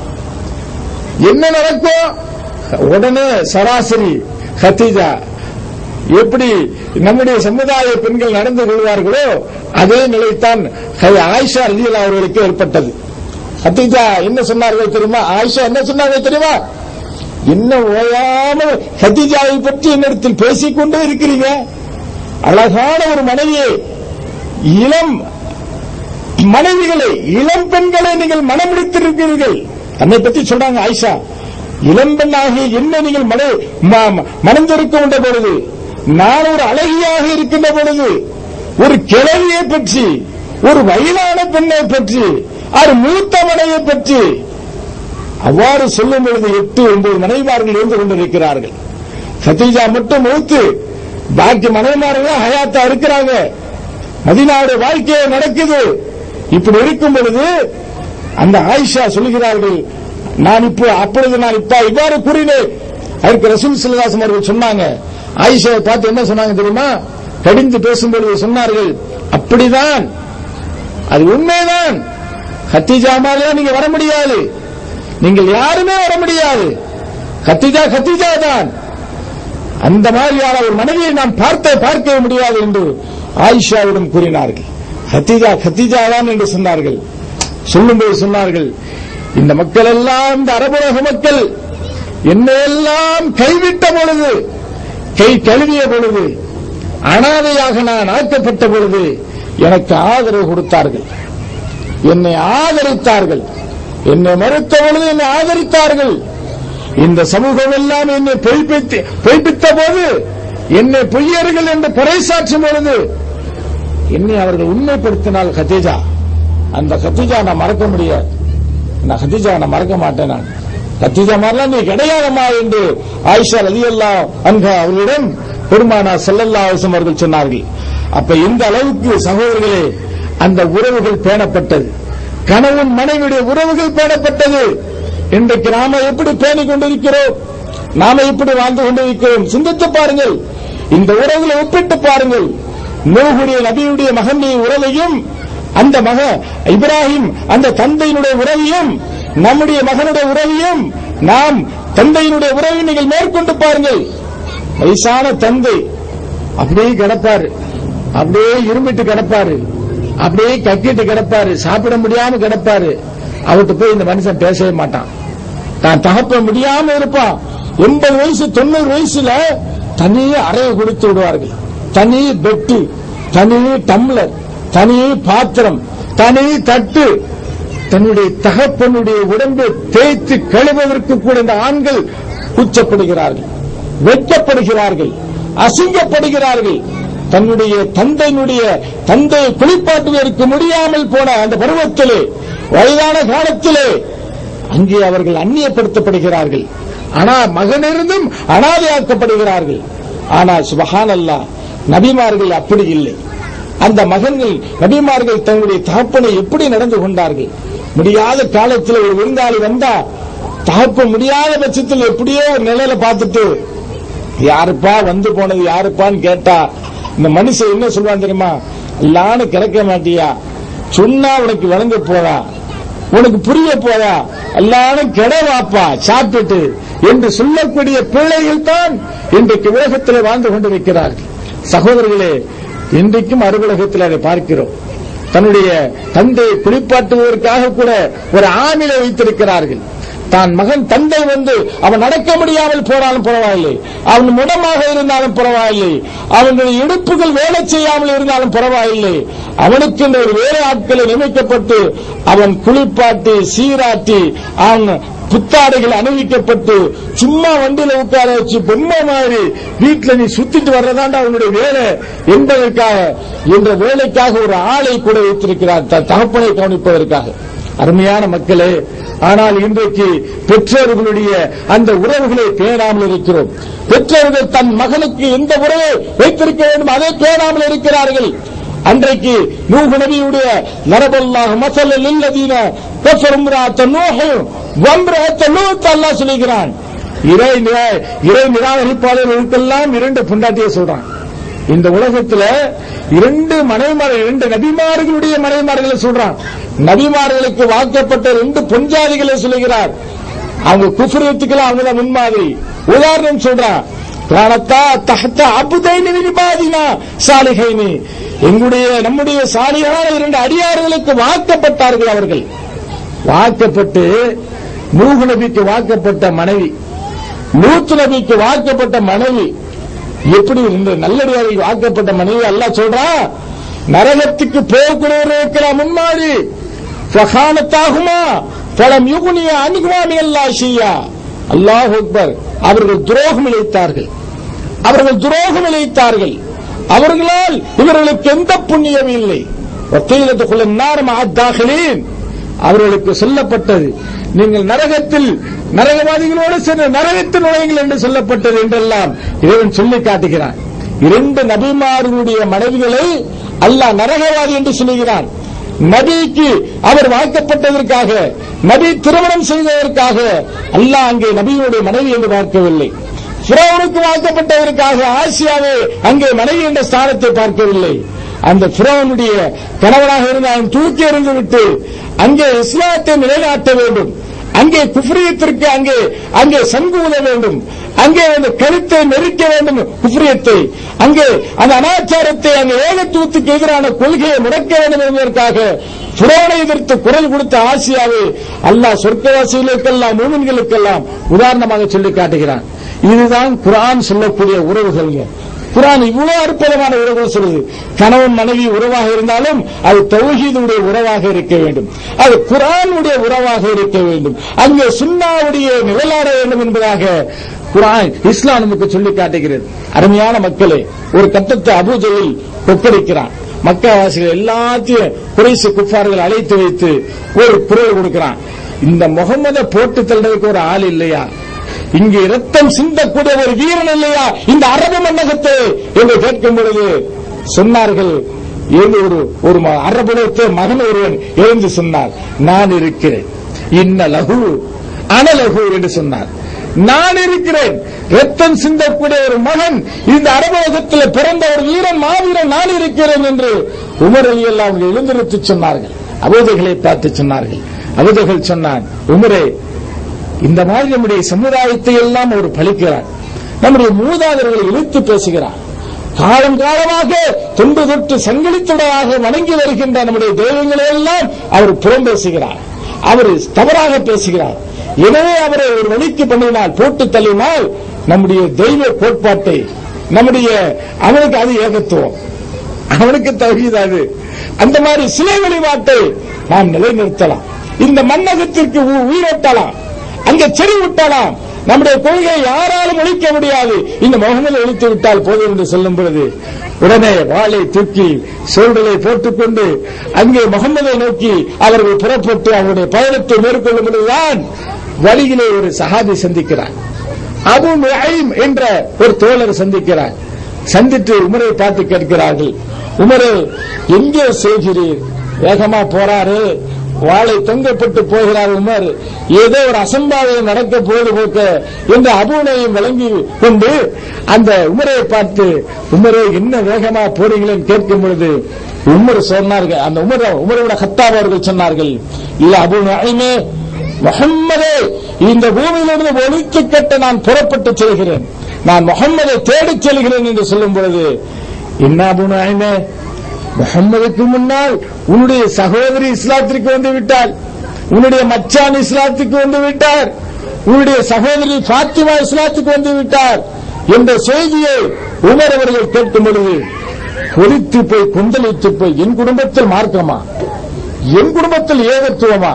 என்ன நடக்கும் உடனே சராசரி ஹதீஜா எப்படி நம்முடைய சமுதாய பெண்கள் நடந்து கொள்வார்களோ அதே நிலைத்தான் ஹை- ஆயிஷா ரலியல்லாஹு அவர்களுக்கு ஏற்பட்டது ஹதீஜா என்ன சொன்னார்கள் தெரியுமா ஆயிஷா என்ன சொன்னார்கள் தெரியுமா என்ன ஓயாம ஹதீஜாவை பற்றி என்னிடத்தில் பேசிக்கொண்டே இருக்கிறீங்க அழகான ஒரு மனைவியை இளம் மனைவிகளை இளம் பெண்களை நீங்கள் மனமுடித்திருக்கிறீர்கள் என்னை பற்றி சொல்றாங்க ஆயிஷா இளம் பெண்ணாகிய என்ன நீங்கள் மன ம- மணந்திருக்க கொண்ட பொழுது நான் ஒரு அழகியாக இருக்கின்ற பொழுது ஒரு கிழவியை பற்றி ஒரு வயதான பெண்ணை பற்றி ஒரு மூத்த மனையை பற்றி அவ்வாறு சொல்லும் பொழுது எட்டு ஒன்பது மனைவிமார்கள் இருந்து கொண்டிருக்கிறார்கள் சதீஜா மட்டும் மூத்து பாக்கி மனைவிமார்கள் ஹயாத்தா இருக்கிறாங்க மதினாவுடைய வாழ்க்கையே நடக்குது இப்படி இருக்கும் பொழுது அந்த ஆயிஷா சொல்லுகிறார்கள் நான் இப்போ அப்பொழுது நான் இப்ப இவ்வாறு கூறினேன் அதற்கு ரசூல் சிலதாசன் அவர்கள் சொன்னாங்க ஆயிஷாவை பார்த்து என்ன சொன்னாங்க தெரியுமா கடிந்து பேசும்பொழுது சொன்னார்கள் அப்படிதான் அது உண்மைதான் ஹத்திஜா மாதிரிலாம் நீங்க வர முடியாது நீங்கள் யாருமே வர முடியாது கத்திஜா கத்திஜா தான் அந்த மாதிரியான ஒரு மனைவியை நாம் பார்த்த பார்க்கவே முடியாது என்று ஆயிஷாவிடம் கூறினார்கள் கத்திஜா கத்திஜா தான் என்று சொன்னார்கள் சொல்லும்போது சொன்னார்கள் இந்த மக்கள் எல்லாம் இந்த அரபுலக மக்கள் என்னையெல்லாம் கைவிட்ட பொழுது கை கழுவிய பொழுது அனாதையாக நான் ஆக்கப்பட்ட பொழுது எனக்கு ஆதரவு கொடுத்தார்கள் என்னை ஆதரித்தார்கள் என்னை மறுத்த பொழுது என்னை ஆதரித்தார்கள் இந்த சமூகம் எல்லாம் என்னை பொய்ப்பித்து பொய்ப்பித்த போது என்னை பொய்யர்கள் என்று பறைசாற்றும் பொழுது என்னை அவர்கள் உண்மைப்படுத்தினால் கத்தீஜா அந்த கத்தீஜா நான் மறக்க முடியாது நான் ஹதீஜா நான் மறக்க மாட்டேன் நான் கத்திஜா மாதிரிலாம் நீ கிடையாதம்மா என்று ஆயிஷா ரலியல்லா அன்ஹா அவர்களிடம் பெருமானா ஸல்லல்லாஹு அலைஹி வஸல்லம் அவர்கள் சொன்னார்கள் அப்ப இந்த அளவுக்கு சகோதரர்களே அந்த உறவுகள் பேணப்பட்டது கணவன் மனைவியுடைய உறவுகள் பேணப்பட்டது இன்றைக்கு நாம எப்படி பேணிக் கொண்டிருக்கிறோம் நாம எப்படி வாழ்ந்து கொண்டிருக்கிறோம் சிந்தித்து பாருங்கள் இந்த உறவுகளை ஒப்பிட்டு பாருங்கள் நூகுடைய நபியுடைய மகனுடைய உறவையும் அந்த மக இப்ராஹிம் அந்த தந்தையினுடைய உறவையும் நம்முடைய மகனுடைய உறவையும் நாம் தந்தையினுடைய உறவை நீங்கள் மேற்கொண்டு பாருங்கள் வயசான தந்தை அப்படியே கிடப்பாரு அப்படியே இருமிட்டு கிடப்பாரு அப்படியே கக்கிட்டு கிடப்பாரு சாப்பிட முடியாம கிடப்பாரு அவர்கிட்ட போய் இந்த மனுஷன் பேசவே மாட்டான் தான் தகப்ப முடியாம இருப்பான் எண்பது வயசு தொண்ணூறு வயசுல தனியே அறையை கொடுத்து விடுவார்கள் தனி பெட்டு தனி டம்ளர் தனி பாத்திரம் தனி தட்டு தன்னுடைய தகப்பனுடைய உடம்பை தேய்த்து கழுவதற்கு கூட இந்த ஆண்கள் கூச்சப்படுகிறார்கள் வெட்கப்படுகிறார்கள் அசிங்கப்படுகிறார்கள் தன்னுடைய தந்தையினுடைய தந்தையை குளிப்பாட்டுவதற்கு முடியாமல் போன அந்த பருவத்திலே வயதான காலத்திலே அங்கே அவர்கள் அந்நியப்படுத்தப்படுகிறார்கள் ஆனா மகனிருந்தும் அனாதையாக்கப்படுகிறார்கள் ஆனா சுபஹான் அல்லாஹ் நபிமார்கள் அப்படி இல்லை அந்த மகன்கள் நபிமார்கள் தங்களுடைய தகப்பனை எப்படி நடந்து கொண்டார்கள் முடியாத காலத்தில் ஒரு விருந்தாளி வந்தா தகப்ப முடியாத பட்சத்தில் எப்படியோ ஒரு நிலையில பார்த்துட்டு யாருப்பா வந்து போனது யாருப்பான்னு கேட்டா இந்த மனுஷன் என்ன சொல்லுவான் தெரியுமா எல்லான்னு கிடக்க மாட்டியா சொன்னா உனக்கு விளங்க போதா உனக்கு புரிய போதா எல்லாரும் கெட வாப்பா சாப்பிட்டு என்று சொல்லக்கூடிய பிள்ளைகள் தான் இன்றைக்கு உலகத்தில் வாழ்ந்து கொண்டிருக்கிறார்கள் சகோதரர்களே இன்றைக்கும் அலுவலகத்தில் அதை பார்க்கிறோம் தன்னுடைய தந்தையை குளிப்பாட்டுவதற்காக கூட ஒரு ஆணிலை வைத்திருக்கிறார்கள் தான் மகன் தந்தை வந்து அவன் நடக்க முடியாமல் போனாலும் பரவாயில்லை அவன் முடமாக இருந்தாலும் பரவாயில்லை அவனுடைய இடுப்புகள் வேலை செய்யாமல் இருந்தாலும் பரவாயில்லை அவனுக்கு இந்த ஒரு வேலை ஆட்களை நியமிக்கப்பட்டு அவன் குளிப்பாட்டி சீராட்டி அவன் புத்தாடைகள் அணிவிக்கப்பட்டு சும்மா வண்டியில உட்கார வச்சு பொம்மை மாதிரி வீட்டுல நீ சுத்திட்டு வர்றதாண்டா அவனுடைய வேலை என்பதற்காக இந்த வேலைக்காக ஒரு ஆளை கூட வைத்திருக்கிறார் தன் தகப்பனை கவனிப்பதற்காக அருமையான மக்களே ஆனால் இன்றைக்கு பெற்றோர்களுடைய அந்த உறவுகளை பேணாமல் இருக்கிறோம் பெற்றோர்கள் தன் மகனுக்கு எந்த உறவை வைத்திருக்க வேண்டும் அதை பேணாமல் இருக்கிறார்கள் அன்றைக்கு நூஹ் நபியுடைய நரபல்லாஹ் மசல் இல்லதீன கஃபரும்ராத்த நூஹ் வம்ரஹத்த லூத் அல்லாஹ் சொல்லுகிறான் இறை நிரா- இறை நிராகரிப்பாளர்களுக்கெல்லாம் இரண்டு புண்டாட்டியை சொல்றான் இந்த உலகத்துல இரண்டு மனைமார்கள் இரண்டு நபிமார்களுடைய மனைமார்களை சொல்றான் நபிமார்களுக்கு வாக்கப்பட்ட ரெண்டு பொஞ்சாதிகளை சொல்லுகிறார் அவங்க குஃபரியத்துக்கெல்லாம் அவங்க தான் முன்மாதிரி உதாரணம் சொல்றான் காணத்தா தஹத்த அபுதைனி விபாதினா சாலிகைனி எங்களுடைய நம்முடைய சாலிகான இரண்டு அடியார்களுக்கு வாக்கப்பட்டார்கள் அவர்கள் வாக்கப்பட்டு நூஹ் நபிக்கு வாக்கப்பட்ட மனைவி லூத் நபிக்கு வாக்கப்பட்ட மனைவி எப்படி இந்த நல்லடியார்கள் வாக்கப்பட்ட மனைவி அல்லாஹ் சொல்றான் நரகத்துக்கு போகக்கூடியவர் இருக்கிற முன்மாதிரி ஃபகானத்தாகுமா பலம் யுகுனிய அணுகுமாமி அல்லா செய்யா அல்லாஹ் அக்பர் அவர்கள் துரோகம் இழைத்தார்கள் அவர்கள் துரோகம் இழைத்தார்கள் அவர்களால் இவர்களுக்கு எந்த புண்ணியம் இல்லை ஒத்தையிலத்துக்குள்ள நாரம் ஆத்தாகலேன் அவர்களுக்கு சொல்லப்பட்டது நீங்கள் நரகத்தில் நரகவாதிகளோடு சென்று நரகத்தில் நுழையுங்கள் என்று சொல்லப்பட்டது என்றெல்லாம் இறைவன் சொல்லி காட்டுகிறான் இரண்டு நபிமார்களுடைய மனைவிகளை அல்லாஹ் நரகவாதி என்று சொல்லுகிறான் நபிக்கு அவர் வாக்கப்பட்டதற்காக நபி திருமணம் செய்ததற்காக அல்லாஹ் அங்கே நபியுடைய மனைவி என்று பார்க்கவில்லை பிறவனுக்கு வாக்கப்பட்டதற்காக ஆசியாவே அங்கே மனைவி என்ற ஸ்தானத்தை பார்க்கவில்லை அந்த பிறவனுடைய கணவனாக இருந்து அவன் தூக்கி எறிந்து விட்டு அங்கே இஸ்லாத்தை நிலைநாட்ட வேண்டும் அங்கே குஃப்ரியத்திற்கு அங்கே அங்கே சங்கு ஊத வேண்டும் அங்கே அந்த கருத்தை நெருக்க வேண்டும் குஃப்ரியத்தை அங்கே அந்த அனாச்சாரத்தை அங்கே ஏகத்துவத்துக்கு எதிரான கொள்கையை முடக்க வேண்டும் என்பதற்காக புரோனை எதிர்த்து குரல் கொடுத்த ஆசியாவை அல்லாஹ் சொர்க்கவாசிகளுக்கெல்லாம் மூமின்களுக்கெல்லாம் உதாரணமாக சொல்லி காட்டுகிறான் இதுதான் குரான் சொல்லக்கூடிய உறவுகள்ங்க குரான் இவ்வளவு அற்புதமான உறவுகள் சொல்லுது கணவன் மனைவி உறவாக இருந்தாலும் அது தௌஹீதுடைய உறவாக இருக்க வேண்டும் அது குரானுடைய உறவாக இருக்க வேண்டும் அங்கே சுன்னாவுடைய நிழலாட வேண்டும் என்பதாக குரான் இஸ்லாம் நமக்கு சொல்லி காட்டுகிறது அருமையான மக்களே ஒரு கட்டத்தை அபூஜையில் ஒப்படைக்கிறான் மக்கவாசிகள் எல்லாத்தையும் குறைசு குஃபார்கள் அழைத்து வைத்து ஒரு குரல் கொடுக்கிறான் இந்த முகமதை போட்டு தள்ளுறதுக்கு ஒரு ஆள் இல்லையா இங்கு ரத்தம் சிந்தக்கூடிய ஒரு வீரன் இல்லையா இந்த அரபு மன்னகத்தை என்று கேட்கும் பொழுது சொன்னார்கள் ஏழு ஒரு ஒரு ம- அரபுலத்து மகன் ஒருவன் எழுந்து சொன்னார் நான் இருக்கிறேன் இன்ன லகு அனலகு என்று சொன்னார் நான் இருக்கிறேன் ரத்தம் சிந்தக்கூடிய ஒரு மகன் இந்த அரபகத்தில் பிறந்த ஒரு வீரன் மாவீரன் நான் இருக்கிறேன் என்று உமர் அலி எல்லாம் எழுந்திருத்து சொன்னார்கள் அபூதைகளை பார்த்து சொன்னார்கள் அபூதைகள் சொன்னான் உமரே இந்த மாதிரி நம்முடைய சமுதாயத்தை எல்லாம் அவர் பழிக்கிறார் நம்முடைய மூதாதையர்களை இழுத்து பேசுகிறார் காலம் காலமாக தொண்டு தொட்டு சங்கிலித்துடையாக வணங்கி வருகின்ற நம்முடைய தெய்வங்களை எல்லாம் அவர் புறம் பேசுகிறார் அவர் தவறாக பேசுகிறார் எனவே அவரை ஒரு வழிக்கு பண்ணினால் போட்டு தள்ளினால் நம்முடைய தெய்வ கோட்பாட்டை நம்முடைய அவனுக்கு அது ஏகத்துவம் அவனுக்கு தகுதி அது அந்த மாதிரி சிலை வழிபாட்டை நாம் நிலைநிறுத்தலாம் இந்த மன்னகத்திற்கு உ- உயிரோட்டலாம் அங்கே செறி விட்டலாம் நம்முடைய கொள்கையை யாராலும் ஒழிக்க முடியாது இந்த முகமது ஒழித்து விட்டால் போதும் என்று சொல்லும் பொழுது உடனே வாளை தூக்கி சோல்டலை போட்டுக்கொண்டு அங்கே முகமதை நோக்கி அவர்கள் புறப்பட்டு அவருடைய பயணத்தை மேற்கொள்ளும் பொழுதுதான் வழியிலே ஒரு சஹாபி சந்திக்கிறார் அபு நுஐம் என்ற ஒரு தோழர் சந்திக்கிறார் சந்தித்து உமரை பார்த்து கேட்கிறார்கள் உமரே எங்கே செய்கிறீர் வேகமா போறாரு வாளை தொங்கப்பட்டு போகிறார் உமர் ஏதோ ஒரு அசம்பாவிதம் நடக்க போது போக்க என்று அபுனையும் விளங்கி கொண்டு அந்த உமரை பார்த்து உமரே என்ன வேகமா போறீங்களேன்னு கேட்கும் பொழுது உமர் சொன்னார்கள் அந்த உமர் உமரோட ஹத்தாப் அவர்கள் சொன்னார்கள் இல்ல அபு நுஐமே முகம்மதே இந்த பூமியிலிருந்து ஒழித்து கட்ட நான் புறப்பட்டு செல்கிறேன் நான் முகம்மதை தேடிச் செல்கிறேன் என்று சொல்லும் பொழுது என்ன அபு நுஐமே முகம்மதுக்கு முன்னால் உன்னுடைய சகோதரி இஸ்லாத்திற்கு வந்து விட்டாள் உன்னுடைய மச்சான் இஸ்லாத்துக்கு வந்து விட்டார் உன்னுடைய சகோதரி பாத்திமா இஸ்லாத்துக்கு வந்து விட்டார் என்ற செய்தியை உமர் அவர்கள் கேட்கும் பொழுது கொதித்து போய் கொந்தளித்து போய் என் குடும்பத்தில் மார்க்கமா என் குடும்பத்தில் ஏகத்துவமா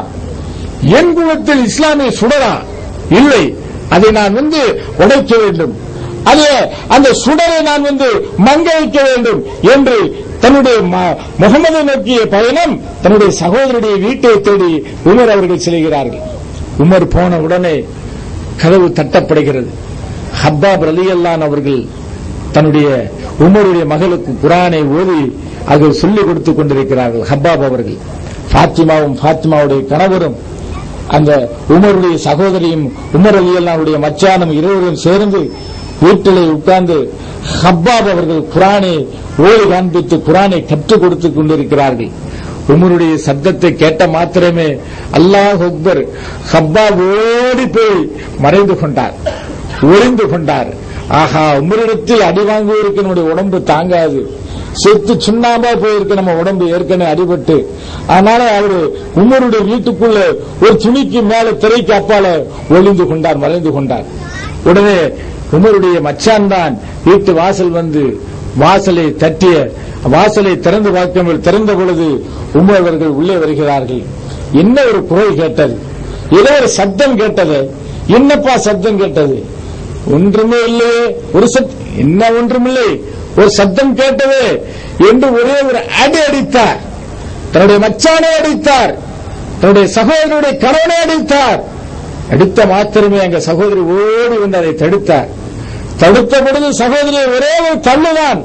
என் குடும்பத்தில் இஸ்லாமிய சுடரா இல்லை அதை நான் வந்து உடைக்க வேண்டும் அது அந்த சுடரை நான் வந்து மங்க வைக்க வேண்டும் என்று தன்னுடைய ம- முகமதை நோக்கிய பயணம் தன்னுடைய சகோதரனுடைய வீட்டை தேடி உமர் அவர்கள் செல்கிறார்கள் உமர் போன உடனே கதவு தட்டப்படுகிறது ஹப்பாப் ரலியல்லான் அவர்கள் தன்னுடைய உமருடைய மகளுக்கு குரானை ஓதி அதை சொல்லிக் கொடுத்துக் கொண்டிருக்கிறார்கள் ஹப்பாப் அவர்கள் பாத்திமாவும் பாத்திமாவுடைய கணவரும் அந்த உமருடைய சகோதரியும் உமர் அலியல்லாவுடைய மச்சானும் இருவரும் சேர்ந்து வீட்டிலே உட்கார்ந்து ஹப்பாப் அவர்கள் குரானை ஓடி காண்பித்து குரானை கற்றுக் கொடுத்துக் கொண்டிருக்கிறார்கள் உமருடைய சத்தத்தை கேட்ட மாத்திரமே அல்லாஹ் அக்பர் ஹப்பாப் ஓடி போய் மறைந்து கொண்டார் ஒளிந்து கொண்டார் ஆஹா உமரிடத்தில் அடி வாங்குவதற்கு நம்முடைய உடம்பு தாங்காது செத்து சுண்ணாம்பா போயிருக்கு நம்ம உடம்பு ஏற்கனவே அடிபட்டு அதனால அவரு உமருடைய வீட்டுக்குள்ள ஒரு துணிக்கு மேல திரைக்கு அப்பால ஒளிந்து கொண்டார் மறைந்து கொண்டார் உடனே உமருடைய மச்சான் தான் வீட்டு வாசல் வந்து வாசலை தட்டிய வாசலை திறந்து பார்க்க திறந்த பொழுது உமர் அவர்கள் உள்ளே வருகிறார்கள் என்ன ஒரு குரல் கேட்டது ஏதோ ஒரு சப்தம் கேட்டது என்னப்பா சப்தம் கேட்டது ஒன்றுமே இல்லையே ஒரு சத் என்ன ஒன்றுமில்லை ஒரு சத்தம் கேட்டது என்று ஒரே ஒரு அடி அடித்தார் தன்னுடைய மச்சானை அடித்தார் தன்னுடைய சகோதரனுடைய கணவனை அடித்தார் அடித்த மாத்திரமே அங்க சகோதரி ஓடி வந்து அதை தடுத்தார் தடுத்த பொழுது சகோதரியை ஒரே ஒரு தள்ளுதான்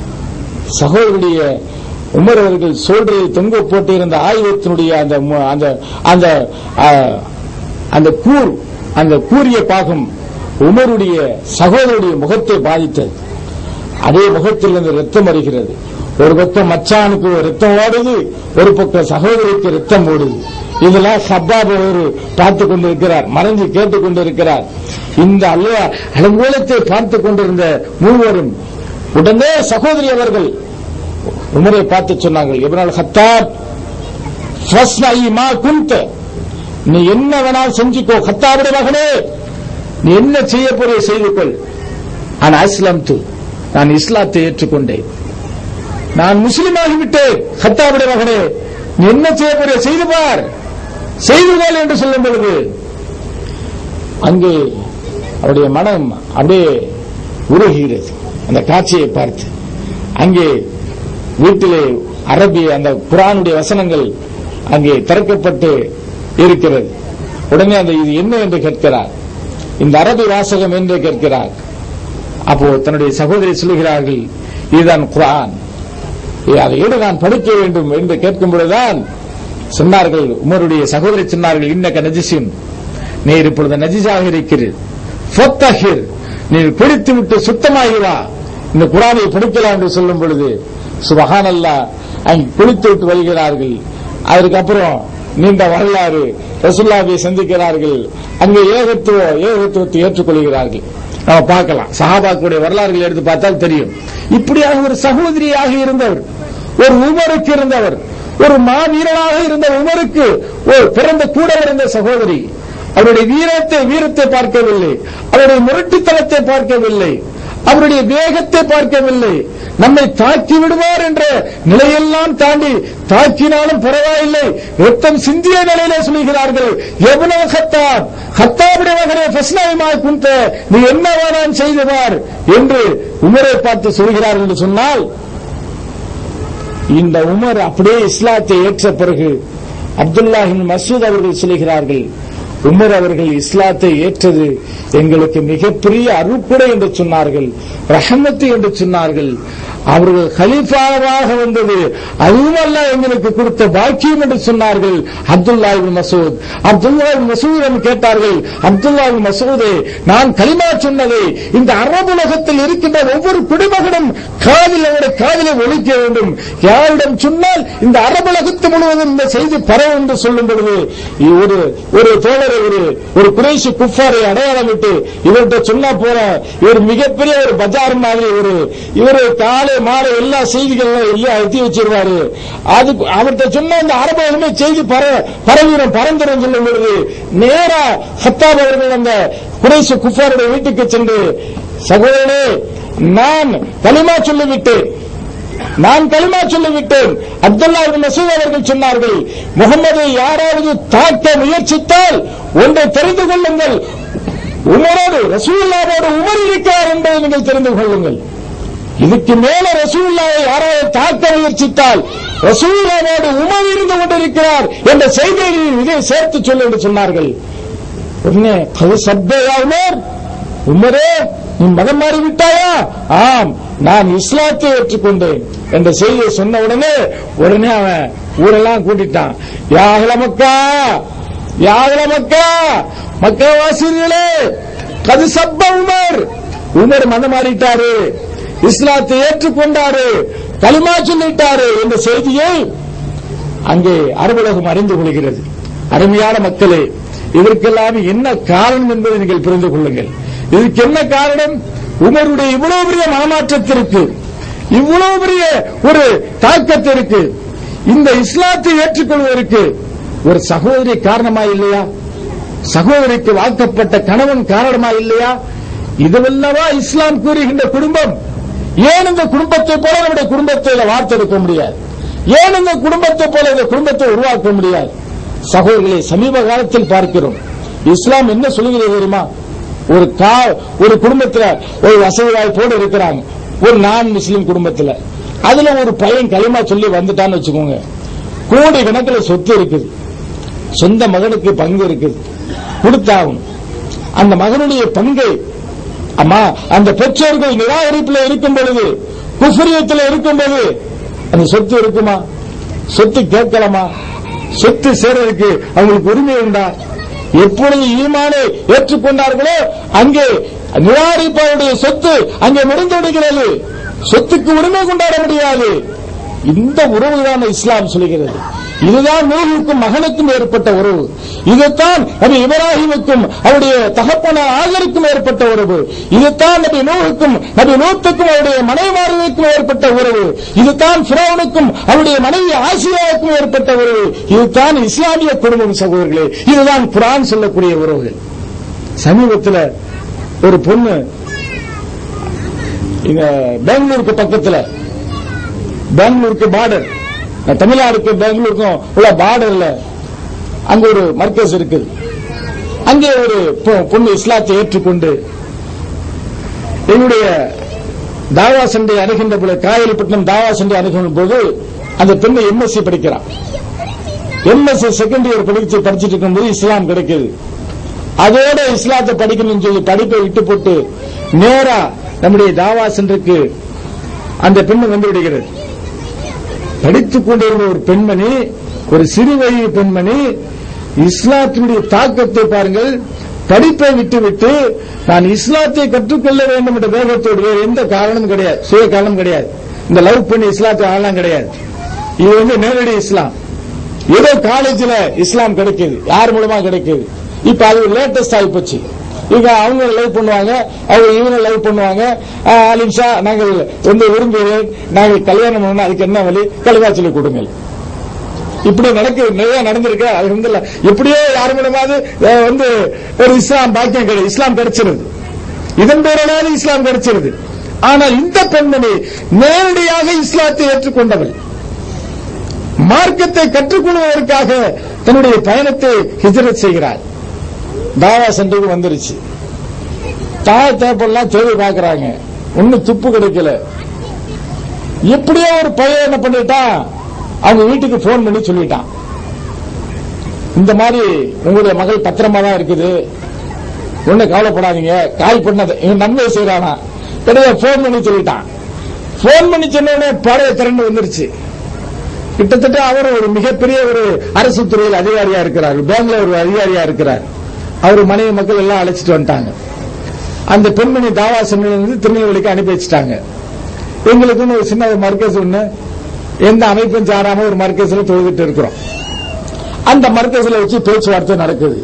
சகோதரனுடைய உமர் அவர்கள் சோல்டரில் தொங்க போட்டிருந்த ஆயுதத்தினுடைய அந்த மு- அந்த அந்த ஆ, அந்த கூர் அந்த கூரிய பாகம் உமருடைய சகோதரருடைய முகத்தை பாதித்தது அதே முகத்திலிருந்து ரத்தம் வருகிறது ஒரு பக்கம் மச்சானுக்கு ரத்தம் ஓடுது ஒரு பக்கம் சகோதரிக்கு ரத்தம் ஓடுது இதெல்லாம் சப்பாப் ஒரு பார்த்து கொண்டிருக்கிறார் மறைஞ்சு கேட்டுக் கொண்டிருக்கிறார் இந்த அல்லா அலங்கோலத்தை பார்த்து கொண்டிருந்த மூவரும் உடனே சகோதரி அவர்கள் உமரை பார்த்து சொன்னார்கள் இவனால் ஹத்தாப் ஃபஸ்னஇ மா குந்த நீ என்ன வேணாலும் செஞ்சுக்கோ ஹத்தாவுடைய மகனே நீ என்ன செய்ய போற செய்து கொள் நான் அஸ்லம் நான் இஸ்லாத்தை ஏற்றுக்கொண்டேன் நான் முஸ்லிமாகிவிட்டேன் ஹத்தாவுடைய மகனே நீ என்ன செய்ய போற செய்து பார் செய்து கொள் என்று சொல்லும் பொழுது அங்கே அவருடைய மனம் அப்படியே உருகுகிறது அந்த காட்சியை பார்த்து அங்கே வீட்டிலே அரபிய அந்த குரானுடைய வசனங்கள் அங்கே திறக்கப்பட்டு இருக்கிறது உடனே அந்த இது என்ன என்று கேட்கிறார் இந்த அரபி வாசகம் என்று கேட்கிறார் அப்போ தன்னுடைய சகோதரி சொல்லுகிறார்கள் இதுதான் குர்ஆன் இதை அதை ஏடு நான் படிக்க வேண்டும் என்று கேட்கும் பொழுதுதான் சொன்னார்கள் உமருடைய சகோதரி சொன்னார்கள் இன்னக்க நஜிசின் நீர் இப்பொழுது நஜிஸாக இருக்கிறீர் ஃபத்தஹிர் நீர் குளித்து விட்டு சுத்தமாகி வா இந்த குரானை படிக்கலாம் என்று சொல்லும் பொழுது சுபஹானல்லா அங்கே குளித்து விட்டு வருகிறார்கள் அதற்கப்புறம் நீண்ட வரலாறு ரசுல்லாவை சந்திக்கிறார்கள் அங்கே ஏகத்துவ ஏகத்துவத்தை ஏற்றுக்கொள்கிறார்கள் நம்ம பார்க்கலாம் சஹாபாக்களுடைய வரலாறுகளை எடுத்து பார்த்தால் தெரியும் இப்படியாக ஒரு சகோதரியாக இருந்தவர் ஒரு உமருக்கு இருந்தவர் ஒரு மாவீரனாக இருந்த உமருக்கு ஒரு பிறந்த கூட இருந்த சகோதரி அவருடைய வீரத்தை வீரத்தை பார்க்கவில்லை அவருடைய முரட்டுத்தனத்தை பார்க்கவில்லை அவருடைய வேகத்தை பார்க்கவில்லை நம்மை தாக்கி விடுவார் என்ற நிலையெல்லாம் தாண்டி தாக்கினாலும் பரவாயில்லை ரத்தம் சிந்திய நிலையிலே சொல்கிறார்கள் எவ்வளவு ஹத்தாப் ஹத்தாபுடைய மகனே ஃபஸ்னாயிமா குந்த நீ என்ன வேணாம் செய்துவார் என்று உமரை பார்த்து சொல்கிறார்கள் என்று சொன்னால் இந்த உமர் அப்படியே இஸ்லாத்தை ஏற்ற பிறகு அப்துல்லாஹின் மசூத் அவர்கள் சொல்கிறார்கள் உமர் அவர்கள் இஸ்லாத்தை ஏற்றது எங்களுக்கு மிகப்பெரிய அருட்படை என்று சொன்னார்கள் ரஹமத்து என்று சொன்னார்கள் அவர்கள் கலீஃபாவாக வந்தது அதுவும் அல்ல எங்களுக்கு கொடுத்த பாக்கியம் என்று சொன்னார்கள் அப்துல்லா இப்னு மசூத் அப்துல்லா இப்னு மசூதிடம் கேட்டார்கள் அப்துல்லா இப்னு மசூதே நான் கலிமா சொன்னதை இந்த அரபுலகத்தில் இருக்கின்ற ஒவ்வொரு குடிமகனும் காதில் அவருடைய காதிலே ஒழிக்க வேண்டும் யாரிடம் சொன்னால் இந்த அரபுலகத்து முழுவதும் இந்த செய்தி பரவும் என்று சொல்லும் பொழுது ஒரு ஒரு தோழரை ஒரு ஒரு குறைசி குஃபாரை அடையாளமிட்டு இவர்கிட்ட சொன்னா போற இவர் மிகப்பெரிய ஒரு பஜார் மாதிரி ஒரு இவர் காலை மாலை எல்லா செய்திகளும் எல்லாம் எத்தி வச்சிருவாரு அது அவர்கிட்ட சொன்ன அந்த அரபுலகமே செய்தி பர பரவிடும் பரந்துரும் சொல்லும் பொழுது நேரா ஹத்தாப் அவர்கள் அந்த குறைசி குஃபாருடைய வீட்டுக்கு சென்று சகோதரனே நான் களிமா சொல்லிவிட்டேன் நான் களிமா சொல்லிவிட்டேன் அப்துல்லா இப்னு மசூத் அவர்கள் சொன்னார்கள் முகமதை யாராவது தாக்க முயற்சித்தால் ஒன்றை தெரிந்து கொள்ளுங்கள் உமரோடு ரசூல்லாவோடு உமர் இருக்கிறார் என்பதை நீங்கள் தெரிந்து கொள்ளுங்கள் இதுக்கு மேல ரசூல்லாவை யாராவது தாக்க முயற்சித்தால் ரசூல்லாவோடு உமர் இருந்து கொண்டிருக்கிறார் என்ற செய்தியை இதை சேர்த்து சொல்லு என்று சொன்னார்கள் உடனே அது சப்பையா உமர் உமரே நீ மதம் மாறி விட்டாயா ஆம் நான் இஸ்லாத்தை ஏற்றுக்கொண்டேன் என்ற செய்தியை சொன்ன உடனே உடனே அவன் ஊரெல்லாம் கூட்டிட்டான் யாகல மக்கா யாகல மக்கா மக்கா வாசிகளே கது சப்ப உமர் உமர் மதம் மாறிட்டாரு இஸ்லாத்தை ஏற்றுக்கொண்டாரு களிமா சொல்லிட்டாரு என்ற செய்தியை அங்கே அரபுலகம் அறிந்து கொள்கிறது அருமையான மக்களே இதற்கெல்லாம் என்ன காரணம் என்பதை நீங்கள் புரிந்து கொள்ளுங்கள் இதுக்கு என்ன காரணம் உமருடைய இவ்வளவு பெரிய மனமாற்றத்திற்கு இவ்வளவு பெரிய ஒரு தாக்கத்திற்கு இந்த இஸ்லாத்தை ஏற்றுக்கொள்வதற்கு ஒரு சகோதரி காரணமா இல்லையா சகோதரிக்கு வாழ்க்கப்பட்ட கணவன் காரணமா இல்லையா இதுவல்லவா இஸ்லாம் கூறுகின்ற குடும்பம் ஏன் இந்த குடும்பத்தை போல நம்முடைய குடும்பத்தை வார்த்தெடுக்க முடியாது ஏன் இந்த குடும்பத்தை போல இந்த குடும்பத்தை உருவாக்க முடியாது சகோதரிகளை சமீப காலத்தில் பார்க்கிறோம் இஸ்லாம் என்ன சொல்லுகிறது தெரியுமா ஒரு கா ஒரு குடும்பத்துல ஒரு வசதி வாய்ப்போடு இருக்கிறாங்க ஒரு நான் முஸ்லிம் குடும்பத்துல அதுல ஒரு பையன் களிமா சொல்லி வந்துட்டான்னு வச்சுக்கோங்க கோடி கணக்கில் சொத்து இருக்குது சொந்த மகனுக்கு பங்கு இருக்குது கொடுத்தாகும் அந்த மகனுடைய பங்கை அம்மா அந்த பெற்றோர்கள் நிராகரிப்பில் இருக்கும் பொழுது குஃபரியத்தில் இருக்கும் போது அந்த சொத்து இருக்குமா சொத்து கேட்கலாமா சொத்து சேர்றதுக்கு அவங்களுக்கு உரிமை உண்டா எப்பொழுது ஈமானை ஏற்றுக்கொண்டார்களோ அங்கே நிராகரிப்பாருடைய சொத்து அங்கே முடிந்து விடுகிறது சொத்துக்கு உரிமை கொண்டாட முடியாது இந்த உறவுதான் இஸ்லாம் சொல்கிறது இதுதான் நூகுக்கும் மகனுக்கும் ஏற்பட்ட உறவு இதுதான் நபி இப்ராஹிமுக்கும் அவருடைய தகப்பன ஆகருக்கும் ஏற்பட்ட உறவு இதுதான் நபி நூகுக்கும் நபி நூத்துக்கும் அவருடைய மனைவார்களுக்கும் ஏற்பட்ட உறவு இதுதான் பிறவனுக்கும் அவருடைய மனைவி ஆசியாவுக்கும் ஏற்பட்ட உறவு இதுதான் இஸ்லாமிய குடும்பம் சகோதரர்களே இதுதான் குரான் சொல்லக்கூடிய உறவுகள் சமீபத்தில் ஒரு பொண்ணு இங்க பெங்களூருக்கு பக்கத்துல பெங்களூருக்கு பார்டர் தமிழ்நாடுக்கு பெங்களூருக்கும் உள்ள பார்டர்ல அங்க ஒரு மர்க்கஸ் இருக்குது அங்கே ஒரு பொ- பொண்ணு இஸ்லாத்தை ஏற்றுக்கொண்டு என்னுடைய தாவா சண்டை அணுகின்ற போது காயல்பட்டினம் தாவா சண்டை அணுகின்ற போது அந்த பெண்ணு எம்எஸ்சி படிக்கிறான் எம்எஸ்சி செகண்ட் இயர் படிச்சு படிச்சுட்டு இருக்கும்போது இஸ்லாம் கிடைக்குது அதோட இஸ்லாத்தை படிக்கணும்னு சொல்லி படிப்பை விட்டு போட்டு நேரா நம்முடைய தாவா சென்றுக்கு அந்த பெண்ணு வந்து விடுகிறது படித்துக் கொண்டிருந்த ஒரு பெண்மணி ஒரு சிறு வயது பெண்மணி இஸ்லாத்தினுடைய தாக்கத்தை பாருங்கள் படிப்பை விட்டுவிட்டு நான் இஸ்லாத்தை கற்றுக்கொள்ள வேண்டும் என்ற வேகத்தோடு வேறு எந்த காரணமும் கிடையாது சுய காரணம் கிடையாது இந்த லவ் பண்ணி இஸ்லாத்தை ஆளலாம் கிடையாது இது வந்து நேரடி இஸ்லாம் ஏதோ காலேஜ்ல இஸ்லாம் கிடைக்குது யார் மூலமா கிடைக்குது இப்ப அது லேட்டஸ்ட் ஆகி போச்சு இவங்க அவங்க லைவ் பண்ணுவாங்க அவங்க இவங்க லைவ் பண்ணுவாங்க ஆஹ், அலிம்ஷா நாங்கள் வந்து விரும்புகிறேன் நாங்கள் கல்யாணம் பண்ணணும் அதுக்கு என்ன வழி கழுவா சொல்லி கொடுங்கள் இப்படி நடக்கு நிறைய நடந்திருக்கு அது வந்து இல்ல. எப்படியோ யார் மூலமாவது அஹ், வந்து ஒரு இஸ்லாம் பாக்கியம் கிடையாது இஸ்லாம் கிடைச்சிருது இதன் பேராவது இஸ்லாம் கிடைச்சிருது ஆனால் இந்த பெண்மணி நேரடியாக இஸ்லாத்தை ஏற்றுக்கொண்டவள் மார்க்கத்தை கற்றுக்கொள்வதற்காக தன்னுடைய பயணத்தை ஹிஜரத் செய்கிறார் தாவா சென்டருக்கு வந்துருச்சு தாய் தேப்பெல்லாம் தேடி பார்க்கறாங்க ஒன்னும் துப்பு கிடைக்கல எப்படியோ ஒரு பையன் என்ன பண்ணிட்டான் அவங்க வீட்டுக்கு போன் பண்ணி சொல்லிட்டான் இந்த மாதிரி உங்களுடைய மகள் பத்திரமா தான் இருக்குது ஒண்ணு கவலைப்படாதீங்க கால் பண்ணது இவன் நன்மை செய்யறானா கிடையாது போன் பண்ணி சொல்லிட்டான் போன் பண்ணி சொன்ன உடனே பழைய திரண்டு வந்துருச்சு கிட்டத்தட்ட அவர் ஒரு மிகப்பெரிய ஒரு அரசு துறையில் அதிகாரியா இருக்கிறார் பேங்க்ல ஒரு அதிகாரியா இருக்கிறார் அவர் மனைவி மக்கள் எல்லாம் அழைச்சிட்டு வந்துட்டாங்க அந்த பெண்மணி தாவா சென்னிலிருந்து திருநெல்வேலிக்கு அனுப்பி வச்சுட்டாங்க எங்களுக்குன்னு ஒரு சின்ன ஒரு மர்க்கஸ் ஒண்ணு எந்த அமைப்பும் சாராம ஒரு மர்க்கஸ்ல தொழுதுட்டு இருக்கிறோம் அந்த மர்க்கஸ்ல வச்சு பேச்சுவார்த்தை நடக்குது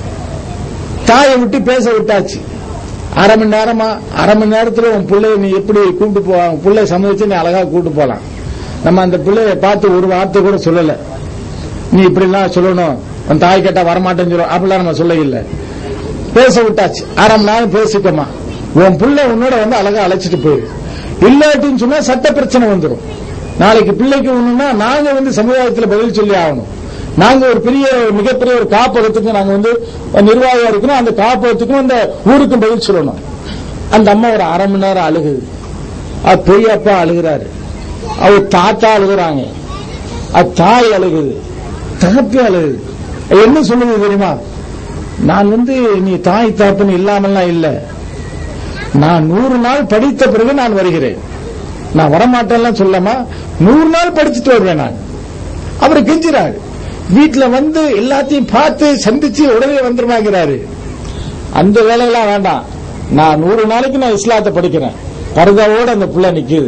தாயை விட்டு பேச விட்டாச்சு அரை மணி நேரமா அரை மணி நேரத்துல உன் பிள்ளைய நீ எப்படி கூட்டு போ உன் பிள்ளை சம்மதிச்சு நீ அழகா கூட்டு போலாம் நம்ம அந்த பிள்ளைய பார்த்து ஒரு வார்த்தை கூட சொல்லல நீ இப்படி எல்லாம் சொல்லணும் உன் தாய் கேட்டா வரமாட்டேன்னு சொல்லுவோம் அப்படிலாம் நம்ம சொல்ல இல்ல பேச விட்டாச்சு அரை மணி நேரம் பேசிட்டோமா உன் பிள்ளை உன்னோட வந்து அழகா அழைச்சிட்டு போயிரு இல்லாட்டின்னு சொன்னா சட்ட பிரச்சனை வந்துடும் நாளைக்கு பிள்ளைக்கு ஒண்ணுன்னா நாங்க வந்து சமுதாயத்துல பதில் சொல்லி ஆகணும் நாங்க ஒரு பெரிய மிகப்பெரிய ஒரு காப்பகத்துக்கு நாங்க வந்து நிர்வாகியா இருக்கணும் அந்த காப்பகத்துக்கும் அந்த ஊருக்கும் பதில் சொல்லணும் அந்த அம்மா ஒரு அரை மணி நேரம் அழுகுது அது பெரியப்பா அழுகுறாரு அவர் தாத்தா அழுகுறாங்க அது தாய் அழுகுது தகப்பி அழுகுது அது என்ன சொல்லுது தெரியுமா நான் வந்து நீ தாய் தாப்பன் இல்லாமல்லாம் இல்ல நான் நூறு நாள் படித்த பிறகு நான் வருகிறேன் நான் வரமாட்டேன்லாம் சொல்லாமா நூறு நாள் படிச்சுட்டு வருவேன் நான் அவர் கெஞ்சுறாரு வீட்டுல வந்து எல்லாத்தையும் பார்த்து சந்திச்சு உடனே வந்துருமாங்கிறாரு அந்த வேலையெல்லாம் வேண்டாம் நான் நூறு நாளைக்கு நான் இஸ்லாத்தை படிக்கிறேன் பரதாவோட அந்த புள்ள நிக்குது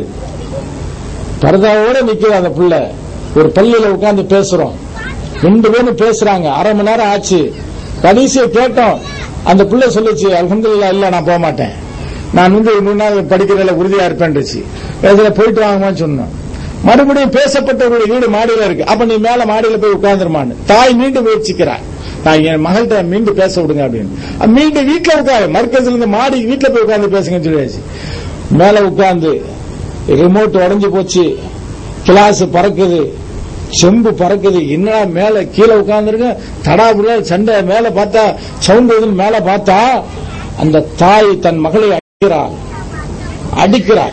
பரதாவோட நிக்குது அந்த புள்ள ஒரு பள்ளியில உட்கார்ந்து பேசுறோம் ரெண்டு பேரும் பேசுறாங்க அரை மணி நேரம் ஆச்சு கடைசியை கேட்டோம் அந்த புள்ள சொல்லுச்சு அல்ஹம்துலில்லாஹ் இல்ல நான் போக மாட்டேன் நான் வந்து மூணு நாள் படிக்கிறதுல உறுதியா இருப்பேன்னுச்சு இதுல போயிட்டு வாங்கம்மான்னு சொன்னோம் மறுபடியும் பேசப்பட்டவருடைய வீடு மாடியில இருக்கு அப்ப நீ மேல மாடியில போய் உட்கார்ந்துருமான்னு தாய் மீண்டும் முயற்சிக்கிறார் நான் என் மகள்கிட்ட மீண்டும் பேச விடுங்க அப்படின்னு அப்ப மீண்டும் வீட்டுல உட்காரு மர்க்கஸ்ல இருந்து மாடி வீட்டுல போய் உட்கார்ந்து பேசுங்கன்னு சொல்லியாச்சு மேல உட்கார்ந்து ரிமோட் உடைஞ்சு போச்சு கிளாஸ் பறக்குது செம்பு பறக்குது என்னடா மேல கீழே உட்கார்ந்துருக்க தடாபுட சண்டை மேல பார்த்தா சவுண்ட் வருதுன்னு மேல பார்த்தா அந்த தாய் தன் மகளை அடிக்கிறார் அடிக்கிறார்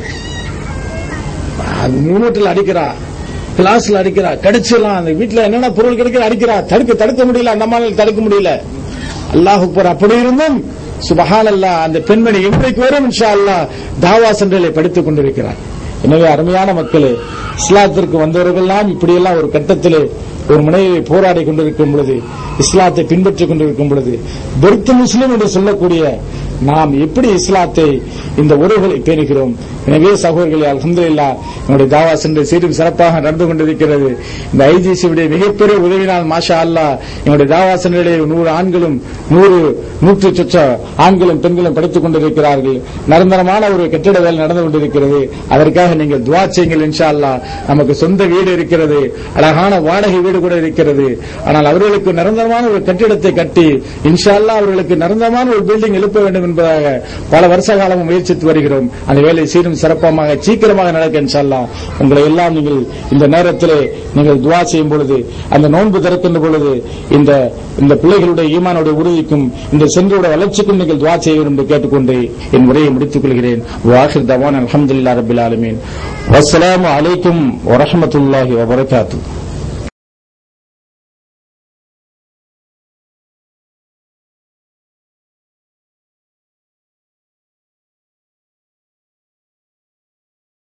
ரிமோட்டில் அடிக்கிறா கிளாஸ்ல அடிக்கிறா கடிச்சிடலாம் அந்த வீட்டுல என்னென்ன பொருள் கிடைக்கிற அடிக்கிறா தடுக்க தடுக்க முடியல அந்த மாதிரி தடுக்க முடியல அல்லாஹ் அக்பர் அப்படி இருந்தும் சுபஹான் அல்லாஹ் அந்த பெண்மணி இன்றைக்கு வரும் இன்ஷா அல்லாஹ் தாவா சென்றலை படித்துக் கொண்டிருக்கிறார் எனவே அருமையான மக்களே இஸ்லாத்திற்கு வந்தவர்கள்லாம் இப்படியெல்லாம் ஒரு கட்டத்திலே ஒரு முனையை போராடி கொண்டிருக்கும் பொழுது இஸ்லாத்தை பின்பற்றிக் கொண்டிருக்கும் பொழுது பெருத்து முஸ்லிம் என்று சொல்லக்கூடிய நாம் எப்படி இஸ்லாத்தை இந்த உறவுகளை பேணுகிறோம் எனவே சகோதரர்களே அல்ஹம்துலில்லா என்னுடைய தாவா சென்று சீரும் சிறப்பாக நடந்து கொண்டிருக்கிறது இந்த ஐஜிசியுடைய மிகப்பெரிய உதவினால் மாஷா அல்லா என்னுடைய தாவா சென்றிலே நூறு ஆண்களும் நூறு நூற்று சொச்ச ஆண்களும் பெண்களும் படித்துக் கொண்டிருக்கிறார்கள் நிரந்தரமான ஒரு கட்டிட வேலை நடந்து கொண்டிருக்கிறது அதற்காக நீங்கள் துவா செய்யுங்கள் இன்ஷா அல்லாஹ் நமக்கு சொந்த வீடு இருக்கிறது அழகான வாடகை வீடு கூட இருக்கிறது ஆனால் அவர்களுக்கு நிரந்தரமான ஒரு கட்டிடத்தை கட்டி இன்ஷா அல்லாஹ் அவர்களுக்கு நிரந்தரமான ஒரு பில்டிங் எழுப்ப வேண்டும் என்பதாக பல வருஷ காலமும் முயற்சித்து வருகிறோம் அந்த வேலை சீரும் சிறப்பமாக சீக்கிரமாக நடக்க இன்ஷா அல்லாஹ் உங்களை எல்லாம் நீங்கள் இந்த நேரத்திலே நீங்கள் துவா செய்யும் பொழுது அந்த நோன்பு திறக்கின்ற பொழுது இந்த இந்த பிள்ளைகளுடைய ஈமானுடைய உறுதிக்கும் இந்த சென்றுடைய வளர்ச்சிக்கும் நீங்கள் துவா செய்ய வேண்டும் என்று கேட்டுக்கொண்டு என் உரையை முடித்துக் கொள்கிறேன் வாஹிர் தவான் அலமதுல்லா ரபில் ஆலமீன் வஸ்ஸலாமு அலைக்கும் வரஹமத்துல்லாஹி வபரகாத்து